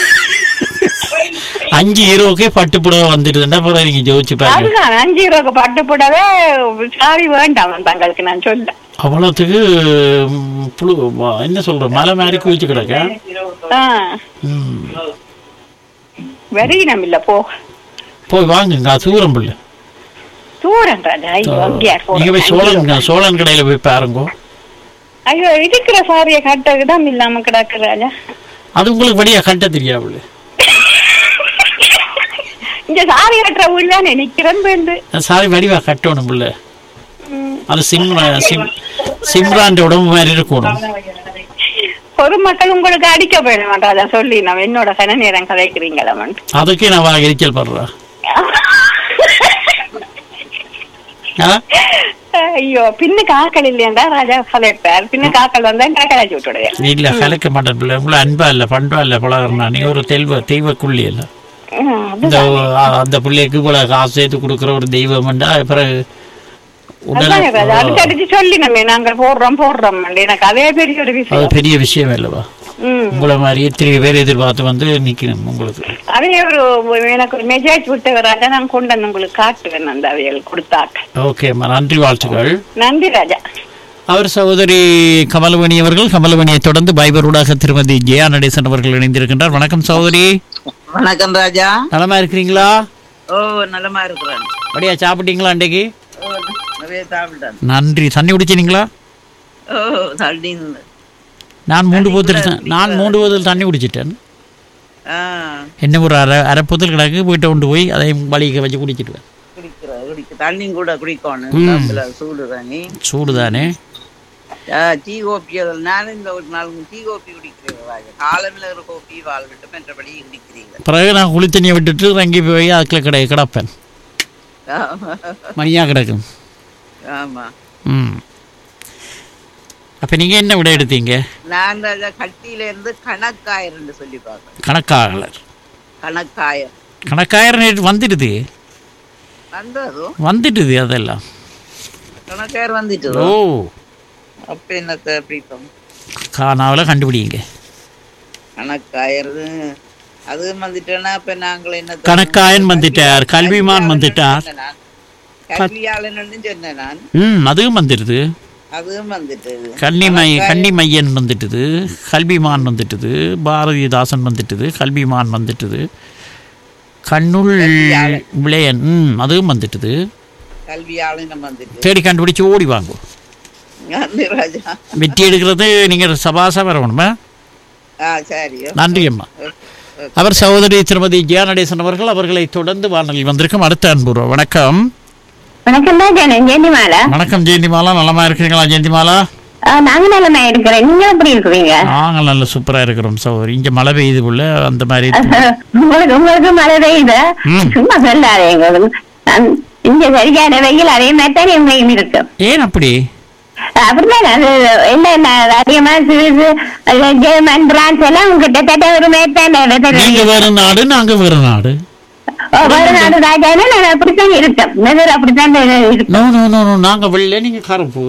அஞ்சு ஹீரோக்கே பட்டு புடவை வந்துடுதுன்னா அப்புறம் நீங்க ஜோதிச்சு பாருங்க அதுதான் அஞ்சு ரூபாய்க்கு பட்டு போடவே சாரி வேண்டாம் தங்களுக்கு நான் சொல்ல அவ்வளோத்துக்கு ம், புழு வா- என்ன சொல்ற மலை மாதிரி குவிச்சு கிடக்க ஆ, ம். வெறியினம் இல்ல போ போய் வாங்குங்க தூரம் பிள்ளை தூரம் ராஜா ஐயோ அங்கேயா நீங்க போய் போறேன். சோழன் சோழன் கடையில போய் பாருங்க ஐயோ இருக்கிற சாரிய கட்டதான் இல்லாம கிடக்கு ராஜா அது உங்களுக்கு வழியா கட்ட தெரியாவுல இங்க சாரி கட்டுற வீடுல நிக்கிறேன் வேண்டு சாரி வடிவா கட்டணும் பிள்ளை அது சிம்ரா சிம் சிம்ரான் உடம்பு மாதிரி இருக்கணும் பொதுமக்கள் உங்களுக்கு அடிக்க போயிடும் ராஜா சொல்லி நான் என்னோட கன நேரம் கதைக்கிறீங்களா அதுக்கே நான் வா எரிச்சல் படுறேன் ஆ? ஐயோ பின்னுக்கு ஆக்கள் இல்லையாண்டா ராஜா கதைப்பார் பின்னுக்கு ஆக்கள் வந்தா காக்கடா விட்டுடுவேன் இல்ல கலைக்க மாட்டேன் பிள்ளை உங்களை அன்பா இல்ல பண்பா இல்ல பழகிறனா நீ ஒரு தெய்வ தெய்வக்குள்ளி இல்ல இந்த அ- அந்த பிள்ளைக்கு இவ்வளவு காசு சேர்த்து கொடுக்குற ஒரு தெய்வம்டா பிறகு உடனே அதான் ராஜா அடிச்சு அடிச்சு சொல்லி நம்ம நாங்க போடுறோம் போடுறோம் எனக்கு அதே பெரிய ஒரு அது விஷயம் பெரிய விஷயம் இல்லவா ம் உங்களை மாதிரி எத்தனை பேர் எதிர்பார்த்து வந்து நிக்கணும் உங்களுக்கு அதே ஒரு எனக்கு ஒரு மெசேஜ் விட்டு ராஜா நான் கொண்டு வந்து உங்களுக்கு காட்டுவேன் அந்த அவையல் கொடுத்தாக்க ஓகேம்மா நன்றி வாழ்த்துக்கள் நன்றி ராஜா அவர் சகோதரி கமலவணி அவர்கள் கமலவணியை தொடர்ந்து பைபரூடாக திருமதி ஜெயா நடேசன் அவர்கள் இணைந்திருக்கின்றார் வணக்கம் சகோதரி வணக்கம் ராஜா நலமா இருக்கிறீங்களா ஓ நலமா இருக்கிறேன் அப்படியா சாப்பிட்டீங்களா அன்றைக்கு ஓ நிறைய சாப்பிட்டேன் நன்றி தண்ணி குடிச்சினீங்களா ஓ தண்ணி நான் மூன்று போத்தல் த- நான் மூன்று போத்தல் தண்ணி குடிச்சிட்டேன் ஆ என்ன ஒரு அரை அரை போத்தல் கிடக்கு வீட்டை கொண்டு போய் அதையும் வலிக்க வச்சு குடிச்சிடுவேன் குடிக்கிற குடிக்க தண்ணியும் கூட குடிக்கணும் ம். காப்பில் சூடு தண்ணி சூடு தானே ஆ, டீ கோப்பி அதில் நானும் இந்த ஒரு நாள் டீ கோப்பி குடிக்கிறேன் ராஜா காலமில் ஒரு கோப்பி வாழ் விட்டு மற்றபடி குடிக்கிறீங்க பிறகு நான் குளி தண்ணியை விட்டுட்டு இறங்கி போய் அதுக்குள்ள கிட கிடப்பேன் ஆமா. மணியாக கிடக்கும் ஆமா ம் அப்போ நீங்கள் என்ன விட எடுத்தீங்க நான் ராஜா கட்டியில இருந்து கணக்காயர்னு சொல்லி பார்க்கறேன் கணக்காகலர் கணக்காயர் கணக்காயிரம் நேற்று வந்துடுது வந்ததும் வந்துடுது அதெல்லாம் கணக்காயர் வந்துட்டு ஓ அப்ப என்னத்த பிரீத்தம் காணாவில் கண்டுபிடிங்க கணக்காயர் அதுவும் வந்துட்டேன்னா இப்ப நாங்கள் என்ன கணக்காயன் வந்துட்டார் கல்விமான் வந்துட்டார் கல்வியாளன் சொன்னேன் நான் ம் அதுவும் வந்துடுது அதுவும் வந்துட்டது கன்னிமை கன்னிமையன் வந்துட்டுது கல்விமான் வந்துட்டுது பாரதிதாசன் வந்துட்டுது கல்விமான் வந்துட்டுது கண்ணுள் விளையன் ம் அதுவும் வந்துட்டுது கல்வியாளன் வந்துட்டு தேடி கண்டுபிடிச்சு ஓடி வாங்கும் நன்றி ராஜா வெற்றி எடுக்கிறது நீங்கள் சபாசா வரணுமா ஆ சரி நன்றி அம்மா அவர் சகோதரி திருமதி ஜியா நடேசன் அவர்கள் அவர்களை தொடர்ந்து வானொலி வந்திருக்கும் அடுத்த அன்புறவு வணக்கம் வணக்கம் தான் ஜெயந்தி ஜெயந்திமாலா வணக்கம் ஜெயந்திமாலா நலமா இருக்கிறீங்களா ஜெயந்திமாலா நாங்க நல்லமா இருக்கிறேன் நீங்க எப்படி இருக்கிறீங்க நாங்கள் நல்ல சூப்பரா இருக்கிறோம் சகோதரி இங்க மழை பெய்யுது போல அந்த மாதிரி உங்களுக்கு உங்களுக்கு மழை பெய்யுது ம். சும்மா சொல்லாதே எங்களுக்கு அம், இங்க சரியான வெயில் அதே மாதிரி தான் எங்கேயும் இருக்கு ஏன் அப்படி அப்படிதான் அது என்ன என்ன அதிகமா சிறிது ஜெர்மன் பிரான்ஸ் எல்லாம் கிட்டத்தட்ட ஒரு மேற்தான் நீங்க வேற நாடு நாங்க வேற நாடு ஒரு நாடு ராஜானா நான் அப்படித்தான் இருக்கேன் மெதர் அப்படித்தான் இருக்கு நோ நோ நோ நோ நாங்க வெள்ளை நீங்க கருப்பு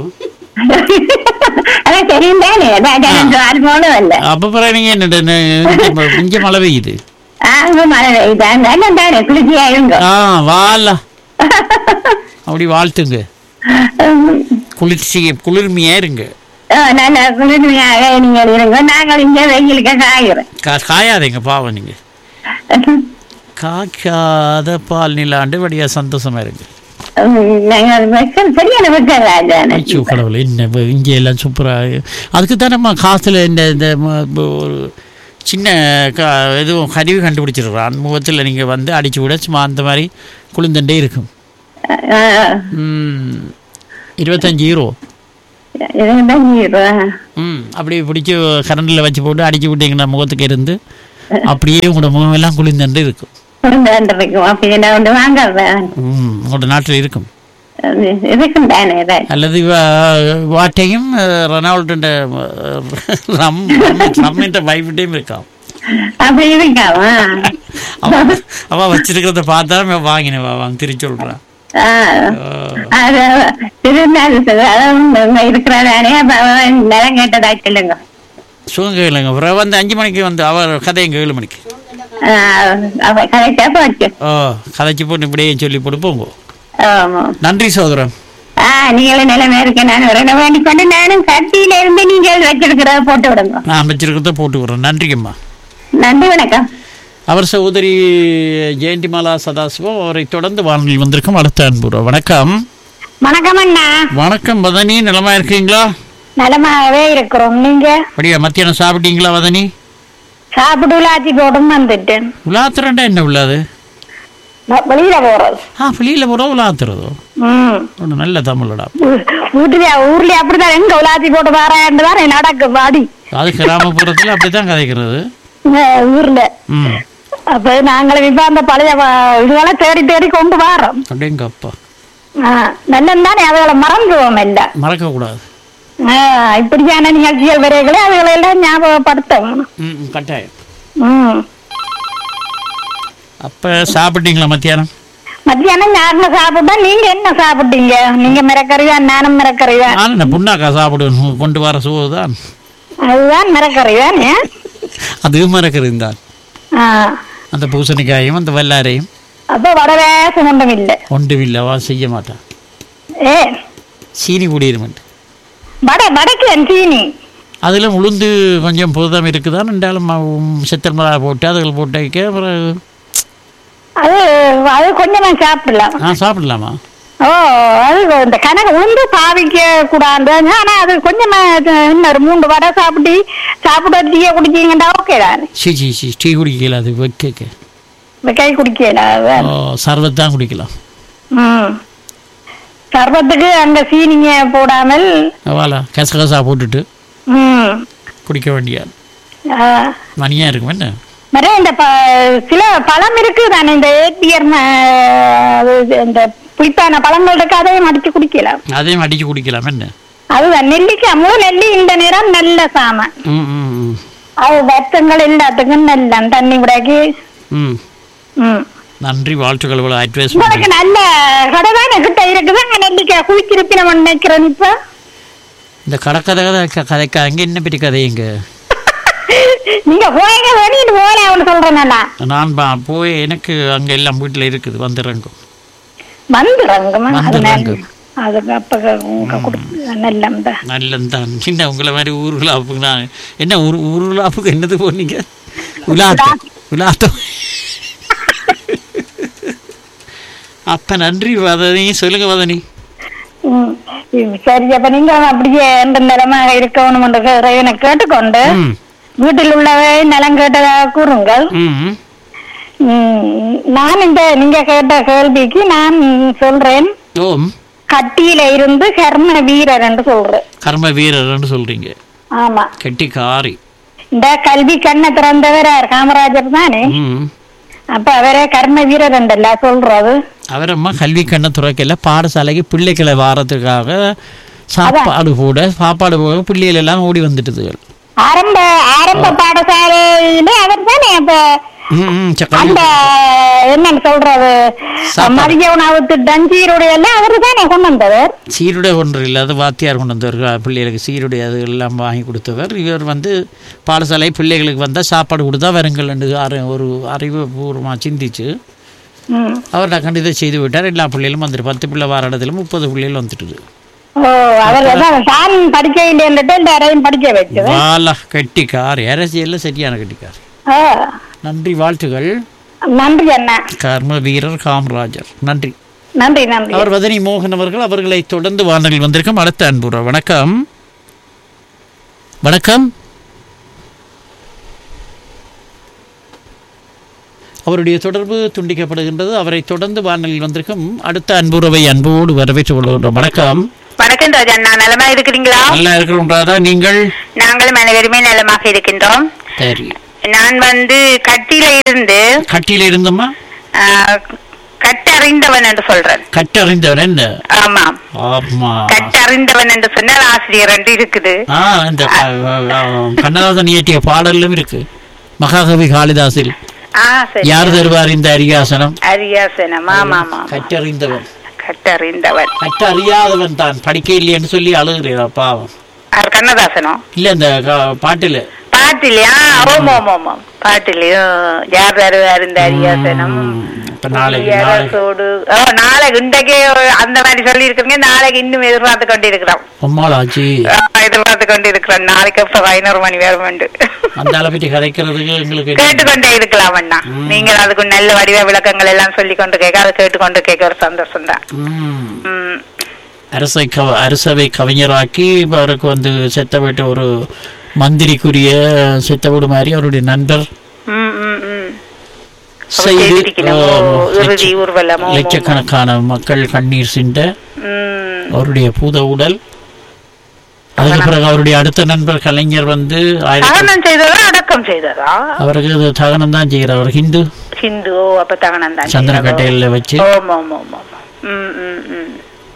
அதான் தெரியும் தானே ராஜா போனும் இல்ல அப்ப பிறகு நீங்க என்ன இங்க- இங்க மழை பெய்யுது ஆங்க மழை பெய்யுதான் தானே தானே குளிர்ச்சியா இருங்க ஆ வாலா அப்படி வாழ்த்துங்க குளிர்ச்சி குளிர்மையா இருங்க நல்ல குளிர்மையாக நீங்கள் இருங்க நாங்கள் இங்க வெயிலுக்கு காய்கிறோம் கா- காயாதீங்க பாவம் நீங்க காய்க்காத பால் நிலாண்டு வழியா சந்தோஷமா இருக்கு நாங்கள் வெக்கம் சரியான வெக்கம் ராஜா ஐயோ கடவுளே என்ன இப்ப இங்க எல்லாம் சூப்பரா அதுக்கு தானேம்மா காத்துல இந்த இந்த ம- இப்ப ஒரு சின்ன க எதுவும் கருவி கண்டுபிடிச்சிருக்கிறான் முகத்தில் நீங்கள் வந்து அடிச்சு விட சும்மா அந்த மாதிரி குளிர்ந்துட்டே இருக்கும் ம், இருபத்தஞ்சு ஹீரோ ம் அப்படி பிடிச்சி கரண்டில் வச்சு போட்டு அடிச்சு விட்டீங்கன்னா முகத்துக்கு இருந்து அப்படியே உங்களோட முகம் எல்லாம் குளிர்ந்துட்டு இருக்கும் இருக்கும் அப்படி என்ன ஒன்று வாங்க ம் உங்களோட நாட்டில் இருக்கும் இருக்கும் தானே ராஜா. அல்லது வா- வாட்டையும் அஹ், ரொனால்டோட அஹ், ரம் ரம்மின்ற வைஃப்டையும் இருக்கான் அப்படி இருக்காவா அவன் அவன் வச்சிருக்கிறத பார்த்தா அவன் வாங்கினேன் வாங்க திருச்சி சொல்றான் ஆ. அது திருநாள் இருக்கிறதானே நிலம் கேட்டதா சொல்லுங்க சுகம் கேளுங்க அப்புறம் வந்து அஞ்சு மணிக்கு வந்து அவர் கதையும் ஏழு மணிக்கு ஆ, அவ கரெக்டா போச்சு ஓ கதைச்சு போட்டு இப்படியே சொல்லி போட்டு போங்க ஆமா நன்றி சோதரன் ஆ நீங்களும் நிலைமை இருக்க நான் ரெண்டு வேண்டிக் கொண்டு நானும் கட்டியில இருந்து நீங்கள் வச்சிருக்கிறத போட்டு விடுங்க நான் வச்சிருக்கிறத போட்டு விட்றேன் நன்றிங்கம்மா நன்றி வணக்கம் அவர் சகோதரி ஜெயந்திமாலா சதாசிவம் அவரை தொடர்ந்து வானொலி வந்திருக்கும் அடுத்த அன்புறோம் வணக்கம் வணக்கம் அண்ணா வணக்கம் வதனி நலமா இருக்கீங்களா நலமாகவே இருக்கிறோம் நீங்க அப்படியா மத்தியானம் சாப்பிட்டீங்களா வதனி சாப்பிட்டு விளாச்சி போடும் வந்துட்டேன் உலாத்துறண்டா என்ன உள்ளது வ- வெளியில போறது ஆ வெளியில் போட உலாத்துறதோ ம் ஒன்று நல்ல தமிழடா ஊ- வீட்டுல ஊர்ல அப்படிதான் எங்க உலாச்சி போட்டு வரேன் தானே நடக்கு வாடி அது கிராமப்புறத்தில் அப்படித்தான் கதைக்கிறது அஹ் ஊர்ல ம் அப்ப நாங்களும் இப்ப அந்த பழைய வ- இதுகளை தேடி தேடி கொண்டு வரோம் அப்படிங்க அப்பா நல்லதானே அதுகளை மறந்துவோம் இல்ல மறக்கக்கூடாது ஆஹ் இப்படியான நிகழ்ச்சிகள் வரைகளே அதுகளை எல்லாம் ஞாபகப்படுத்த வேணும் ம் ம், கட்டாயம் ம் அப்போ சாப்பிட்டீங்களா மத்தியானம் மத்தியானம் ஞாபக சாப்பிட்டா நீங்க என்ன சாப்பிட்டீங்க நீங்க மிரக்கறியா நானும் மிரக்கறியா நான் என்ன புண்ணாக்கா சாப்பிடுவேன் கொண்டு வர சோறு தான் அதுதான் மிரக்கறிதானே அது மறக்கிறது தான் ஆ அந்த பூசணிக்காயும் அந்த வல்லாரையும் அப்ப வடவேசம் ஒன்றும் இல்லை ஒன்றும் இல்லவா செய்ய மாட்டான் ஏ சீனி குடியிருமெண்ட் வட வடக்கு சீனி அதில் உளுந்து கொஞ்சம் புதுதம் இருக்குதான் ரெண்டாலும் செத்தல் மிளகா போட்டு அதுகள் போட்டு வைக்க அப்புறம் அது அது கொஞ்சமா சாப்பிடலாம் ஆ சாப்பிடலாமா ஓ அது இந்த கணக்கு உளுந்து பாவிக்க கூடாது ஆனா அது கொஞ்சமா இது இன்னொரு மூன்று வடை சாப்பிட்டு சாப்பிட்டு டீயை குடிச்சீங்கன்னா ஓகே தானே சி சி சி டீ குடிக்கல அது வைக்க இந்த கை குடிக்கல அதுதான். ஓ சர்வத் தான் குடிக்கலாம் ம் சர்பத்துக்கு அங்க சீனிங்க போடாமல் வாலா கசகசா போட்டுட்டு ம் குடிக்க வேண்டிய ஆ. மணியாக இருக்கும் என்ன மறு இந்த ப- சில பழம் இருக்கு தானே இந்த ஏபியர் இந்த புளிப்பான பழங்கள் இருக்கு அதையும் அடிச்சு குடிக்கலாம் அதையும் அடித்து குடிக்கலாம் என்ன அதுதான் நெல்லிக்காய் முழு நெல்லி இந்த நேரம் நல்ல சாமான் ம் ம் ம் அது வருத்தங்கள் எல்லாத்துக்கும் நல்ல தண்ணி விடாக்கி ம் ம் நன்றி வாழ்த்துக்கள் இவ்வளோ அட்வைஸ் உங்களுக்கு நல்ல கடைதான கிட்ட இருக்குது அங்க நெல்லிக்காய் குளிச்சிருப்பின நினைக்கிறேன் இப்ப இந்த கடக்கதை கதை கதைக்க அங்கே என்ன பெரிய கதைங்க நீங்க போயங்க வெளியிட்டு போல அவனு சொல்றேன் நான் பா போய் எனக்கு அங்கே எல்லாம் வீட்டில் இருக்குது வந்துடுறேங்க வந்துடுறங்கம்மா அது வந்துடுறேங்க நல்ல அதுக்கு அப்ப உங்க கொடுத்து நல்ல இந்த நல்லந்தான் சின்ன உங்களை மாதிரி ஊர் விழாப்புக்கு நான் என்ன ஊர் ஊர் விழாப்புக்கு என்னது போனீங்க விழாத்தம் விழாத்தம் அப்ப நன்றி வதனி சொல்லுங்க வதனி ம். ம், சரி அப்ப நீங்க அப்படியே எந்த நிலமாக இருக்கணும் என்று இறைவனை கேட்டுக்கொண்டு ம் வீட்டில் உள்ளவை நலம் கேட்டதாக கூறுங்கள் ம் ம், நான் இந்த நீங்க கேட்ட கேள்விக்கு நான் சொல்றேன் ஓம் கட்டியில இருந்து கர்ம வீரர் என்று சொல்றேன் கர்ம வீரர்னு சொல்றீங்க ஆமா கெட்டிக்காரி இந்த கல்வி கண்ணை திறந்தவர் யார் காமராஜர் தானே ம் அப்ப அவரே கர்ம வீரர் என்றல்ல சொல்றது அவரம்மா கல்வி கண்ணை துறக்கல பாடசாலைக்கு பிள்ளைகளை வாரத்துக்காக சாப்பாடு கூட சாப்பாடு போக பிள்ளைகள் எல்லாம் ஓடி வந்துட்டுதுகள் ஆரம்ப ஆரம்ப பாடசாலையில அவர் தானே அப்ப ம், ம், ச- கல்வி- அந்த என்னன்னு சொல்றது சாப்பாடு. மதிய உணவு திட்டம் சீருடைய எல்லாம் அவரு தானே கொண்டு வந்தவர் சீருடை ஒன்று இல்லாத வாத்தியார் கொண்டு வந்தவர் பிள்ளைகளுக்கு சீருடை அது எல்லாம் வாங்கி கொடுத்தவர் இவர் வந்து பாடசாலை பிள்ளைகளுக்கு வந்தால் சாப்பாடு கொடுத்தா வருங்கள் என்று அறி ஒரு அறிவுபூர்வமாக சிந்திச்சு ம். அவர் நான் கண்டிப்பாக செய்து விட்டார் எல்லா பிள்ளைகளும் வந்துட்டு பத்து பிள்ளை வார இடத்துல முப்பது பிள்ளைகள் வந்துட்டுது ஓ அவர் தான் தான் படிக்க இல்லைன்னுட்டு இந்த அறையும் படிக்க வச்சது வாலா கெட்டிக்கார் அரசியலில் சரியான கெட்டிக்கார் ஆ, நன்றி வாழ்த்துகள் நன்றி அண்ணா கர்ம வீரர் காமராஜர் நன்றி நன்றி நன்றி அவர் வதனி மோகன் அவர்கள் அவர்களை தொடர்ந்து வானொலியில் வந்திருக்கும் அடுத்த அன்புற வணக்கம் வணக்கம் அவருடைய தொடர்பு துண்டிக்கப்படுகின்றது அவரை தொடர்ந்து வானொலியில் வந்திருக்கும் அடுத்த அன்புறவை அன்போடு வரவேற்றுக் கொள்கின்றோம் வணக்கம் வணக்கம் ராஜா அண்ணா நலமா இருக்கிறீங்களா நல்லா இருக்கிறோம் ராதா நீங்கள் நாங்களும் அனைவருமே நலமாக இருக்கின்றோம் சரி நான் வந்து கட்டில இருந்து கட்டியில இருந்தம்மா ஆ, கட்டறிந்தவன் என்று சொல்றேன் கட்டறிந்தவர் என்ன ஆமா ஆமா கட்டறிந்தவன் என்று சொன்னால் ஆசிரியர் என்று இருக்குது ஆ இந்த க- அஹ், கண்ணதாசன் இயற்றிய பாடலும் இருக்கு மகாகவி காளிதாசில் ஆ சரி யார் தருவார் இந்த அரியாசனம் அரியாசனம் ஆமா ஆமா கற்றறிந்தவன் கட்டறிந்தவன் கற்றறியாதவன் தான் படிக்க இல்லைன்னு சொல்லி அழுகிறா பாவம் அவர் கண்ணதாசனோ இல்ல இந்த க- பாட்டுல பாட்டிலையா ஓம் ஓம் ஓம் ஓம் பாட்டிலையும் யார் தருவார் இந்த அரியாசனம் இப்ப நாளைக்கு நாளைக்கு அரசோடு ஓ நாளைக்கு இன்றைக்கே அந்த மாதிரி சொல்லி இருக்கீங்க நாளைக்கு இன்னும் எதிர்பார்த்து கொண்டு இருக்கிறோம் பொம்மாளாச்சி எதிர்பார்த்து கொண்டு இருக்கிறோம் நாளைக்கு அப்புறம் பதினோரு மணி வேறு உண்டு அந்த அளவு பற்றி கதைக்கிறதுக்கு எங்களுக்கு கேட்டுக்கொண்டே இருக்கலாம் அண்ணா நீங்கள் அதுக்கு நல்ல வடிவ விளக்கங்கள் எல்லாம் சொல்லி கொண்டு கேட்க அதை கேட்டுக்கொண்டு கேட்க ஒரு சந்தோஷம் தான் ம். அரசை கவ அரசவை கவிஞராக்கி அவருக்கு வந்து செத்த விட்டு ஒரு மந்திரிக்குரிய செத்த வீடு மாதிரி அவருடைய நண்பர் செய்து செய்திருக்கணும். ஓ, ஆ, இறுதி லட்ச- ஊர்வலம். ஓ, ஓ, ஓ. லட்சக்கணக்கான மக்கள் கண்ணீர் சிந்த ம். அவருடைய பூத உடல் அதுக்கு பிறகு அவருடைய அடுத்த நண்பர் கலைஞர் வந்து ஆயிரத்தி தகனம் செய்ததா அடக்கம் செய்ததா அவருக்கு இது தகனம் தான் செய்கிறார் அவர் ஹிந்து ஹிந்து ஓ, அப்ப தகனம் தான் சந்திரக்கட்டையில வச்சு ஓம் ஓம் ஓம் ஓம் ம் ம் ம்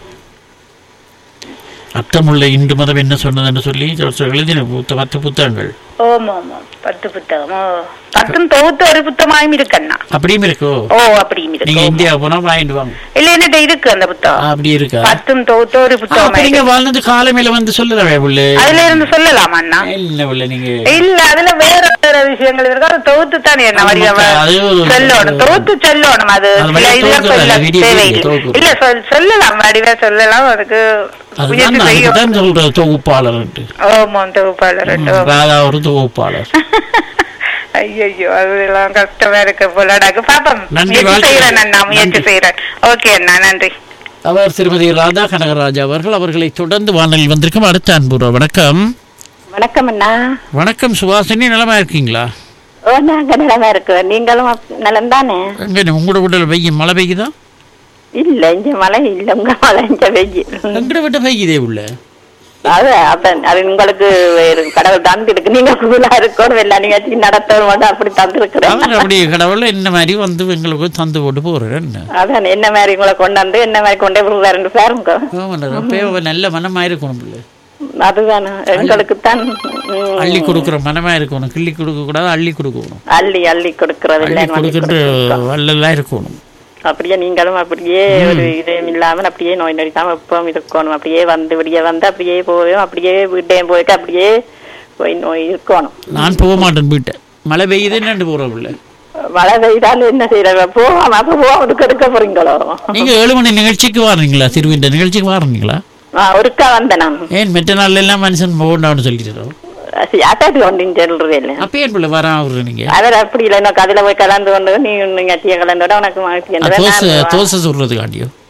அர்த்தமுள்ள இந்து மதம் என்ன சொன்னதுன்னு சொல்லி ஒரு எழுதின புத்த பத்து புத்தகங்கள் ஓம் ஓம் ஓம் பத்து புத்தகம் ஓ பத்தும் தொகுத்து ஒரு புத்தகமாயும் இருக்கண்ணா அப்படியும் இருக்கோ ஓ அப்படியும் இருக்கு நீங்க இந்தியா போனா வாங்கிட்டு வாங்க இல்ல என்னட்ட இருக்கு அந்த புத்தகம் அப்படி இருக்கா பத்தும் தொகுத்து ஒரு ஆ, புத்தகம் அப்ப நீங்க வாழ்ந்தது காலமையில வந்து சொல்லலாமே புள்ளு அதுல இருந்து சொல்லலாமா அண்ணா இல்ல புள்ள நீங்க இல்ல அதுல வேற வேற விஷயங்கள் இருக்கு அது தொகுத்து தானே என்ன அது வடிவ மக்கள், அது ஒரு- சொல்லணும் தொகுத்து சொல்லணும் அது அது சில வழியா இதுல தொகுக்கல, சொல்ல விடிய விடிய தேவையில்லை தொகுக்கணும். இல்ல சொல் சொல்லலாம் வடிவா சொல்லலாம் அதுக்கு அதுதான் முயற்சி நான் செய்யும் அதுதான் சொல்ற தொகுப்பாளர் ஓமோ தொகுப்பாளர் ராதா ஒரு தொகுப்பாளர் ஐயோ அதெல்லாம் கஷ்டமா இருக்கு போலடாக்கு பாப்போம் நன்றி, முயற்சி வாழ்த்துக்கள். செய்யறேன் அண்ணா முயற்சி நன்றி. செய்யறேன் ஓகே அண்ணா நன்றி அவர் திருமதி ராதா கனகராஜ் அவர்கள் அவர்களை தொடர்ந்து வானலில் வந்திருக்கும் அடுத்த அன்புற வணக்கம் வணக்கம் அண்ணா வணக்கம் சுவாசினி நலமா இருக்கீங்களா ஓ நாங்க நலமா இருக்கோம் நீங்களும் நலம் தானே எங்க உங்களோட வீட்டில் வெய்யும் மழை பெய்யுதா இல்ல இங்க மழை இல்ல உங்க மழை இங்க வெயில் எங்கட விட்ட பெய்யுதே உள்ள அது அதான் அது உங்களுக்கு வேறு கடவுள் தந்து இருக்கு நீங்க கூலா இருக்கணும் எல்லா நிகழ்ச்சி நடத்தணும் வந்து அப்படி தந்திருக்கிறேன் அவர் அப்படியே கடவுள் என்ன மாதிரி வந்து எங்களுக்கு தந்து போட்டு போறேன் அதான் என்ன மாதிரி உங்களை கொண்டாந்து என்ன மாதிரி கொண்டே விடுறாருன்னு பாருங்க அப்பயே நல்ல மனமா இருக்கணும் பிள்ளை அதுதானே எங்களுக்கு தான் ம், அள்ளி கொடுக்குற மனமா இருக்கணும் கிள்ளி கொடுக்க கூடாது அள்ளி கொடுக்கணும் அள்ளி அள்ளி கொடுக்கறது அள்ளி இல்ல கொடுக்கின்ற வல்லலா இருக்கணும் அப்படியே நீங்களும் அப்படியே ஒரு இதுவும் இல்லாமல் அப்படியே நோய் நொடிக்காம எப்பவும் இருக்கணும் அப்படியே வந்து விடிய வந்து அப்படியே போயும் அப்படியே வீட்டையும் போயிட்டு அப்படியே போய் நோய் இருக்கணும் நான் போக மாட்டேன் வீட்டை மழை பெய்யுதுன்னு போறோம் பிள்ளை மழை பெய்தாலும் என்ன செய்யறாங்க போகாம அப்ப போகாம எடுக்க போறீங்களோ நீங்க ஏழு மணி நிகழ்ச்சிக்கு வாருங்களா திருவிண்ட நிகழ்ச்சிக்கு வாருங்களா ஆ, ஒருக்கா வந்தேன் நான் ஏன் மெட்ட நாள்ல எல்லாம் மனுஷன் போகண்டான்னு சொல்லிட்டு யாட்டாட்டு கொண்டு சொல்றது இல்லை அப்ப ஏன் பிள்ளை வரா அவரு நீங்க அவர் அப்படி இல்லை எனக்கு அதுல போய் கலந்து கொண்டு நீ நீங்க டீ கலந்து விட உனக்கு மாற்றி ஆ, தோசை தோசை சொல்றதுக்காண்டியோ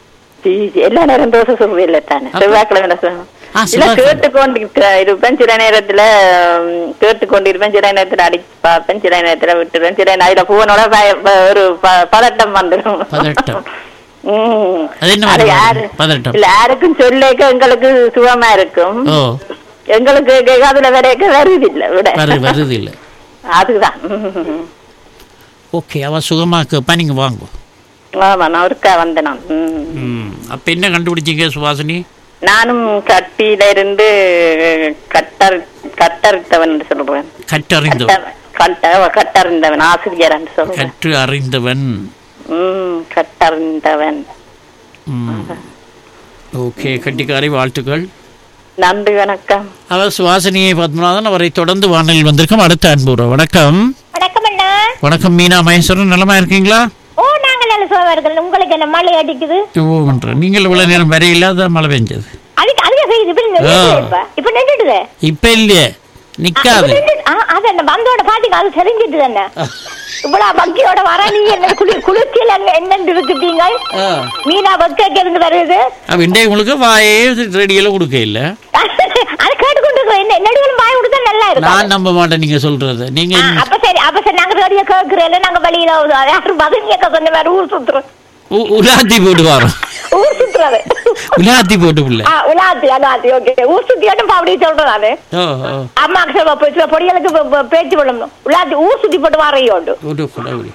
டிவி எல்லா நேரம் தோசை சுடுறது இல்லை தானே செவ்வாய்க்கிழமை ஆ, இல்ல செவ்வாய்க்கிழமை. கேட்டுக்கொண்டு இருப்பேன் சில நேரத்துல ம், கேட்டுக்கொண்டு இருப்பேன் சில நேரத்துல அடிச்சு பார்ப்பேன் சில நேரத்துல விட்டுருவேன் சில நேரத்துல போனோட பய- ப- ஒரு ப- பதட்டம் வந்துடும் பதட்டம். ம். அது என்ன அது மாதிரி யாரு பதட்டம்? இல்ல யாருக்கும் சொல்லேக்க எங்களுக்கு சுகமா இருக்கும் ஓ எங்களுக்கு கே- அதுல வரைக்க வருது இல்ல விட வரு வருது இல்லை அதுதான் ம். ஓகே அவ சுகமாக கேட்பா நீங்கள் வாங்க ஆமா நான் ஒருக்கா வந்தேன் நான் ம். ம் அப்போ என்ன கண்டுபிடிச்சீங்க சுவாசினி நானும் கட்டியில இருந்து கட்டர் கட்டறுத்தவன் என்று சொல்றேன் கற்றறிந்தவன் கட்ட கட்டறிந்தவன் ஆசிரியர் என்று சொல்றேன் கற்று அறிந்தவன் ம் கட்டறிந்தவன் ம் ஓகே கட்டிக்காரி வாழ்த்துக்கள் நன்றி வணக்கம் அவர் சுவாசினியை பத்மநாதன் அவரை தொடர்ந்து வானலில் வந்திருக்கும் அடுத்த அன்புறோம் வணக்கம் வணக்கம் அண்ணா வணக்கம் மீனா மகேஸ்வரன் நலமா இருக்கீங்களா ஓ நாங்க நல்ல சோழர்கள் உங்களுக்கு என்ன மழை அடிக்குது ஓ பண்றேன் நீங்கள் இவ்வளவு நேரம் வரை இல்லாத மழை பெஞ்சது அதுக்கு அதுக்கு பெய்யுது இப்ப நின்னுடுது இப்ப இப்ப நின்றுடுது இப்ப இல்லையே நிக்காது அது என்ன வந்தோட பாத்தீங்க அது தெரிஞ்சிட்டு தானே இவ்வளவு பக்தியோட வர நீ என்ன குளி குளிர்ச்சியில் அங்க என்னன்னு இருக்குட்டீங்க மீனா பக்க இருந்து வருது அப்ப இன்றைய உங்களுக்கு வாயே ரெடியில கொடுக்க இல்ல அது கேட்டுக்கொண்டு இருக்கோம். என்ன நடுவில் வாய் கொடுத்தா நல்லா இருக்கும் நான் நம்ப மாட்டேன் நீங்க சொல்றது நீங்க ஆ, அப்ப சரி அப்ப சரி நாங்க ரேடியோ கேட்கிறேன் நாங்க வெளியில யாரும் பதில் கேட்க சொன்ன மாதிரி ஊர் சுத்துறோம் உ- உலாத்தி போட்டு வரோம் ஊர் சுத்துறது உலாத்தி போட்டு பிள்ளை ஆ உலாத்தி உலாத்தி ஓகே ஊர் சுத்தியாட்டும் அப்படி சொல்றேன் நானு ஓ ஓ அம்மாக்கு சில பொ- சில பொடிகளுக்கு பே- பே- பேச்சு விடணும் உலாத்தி ஊர் சுத்தி போட்டு வரையோண்டு போட்டு கடவுளே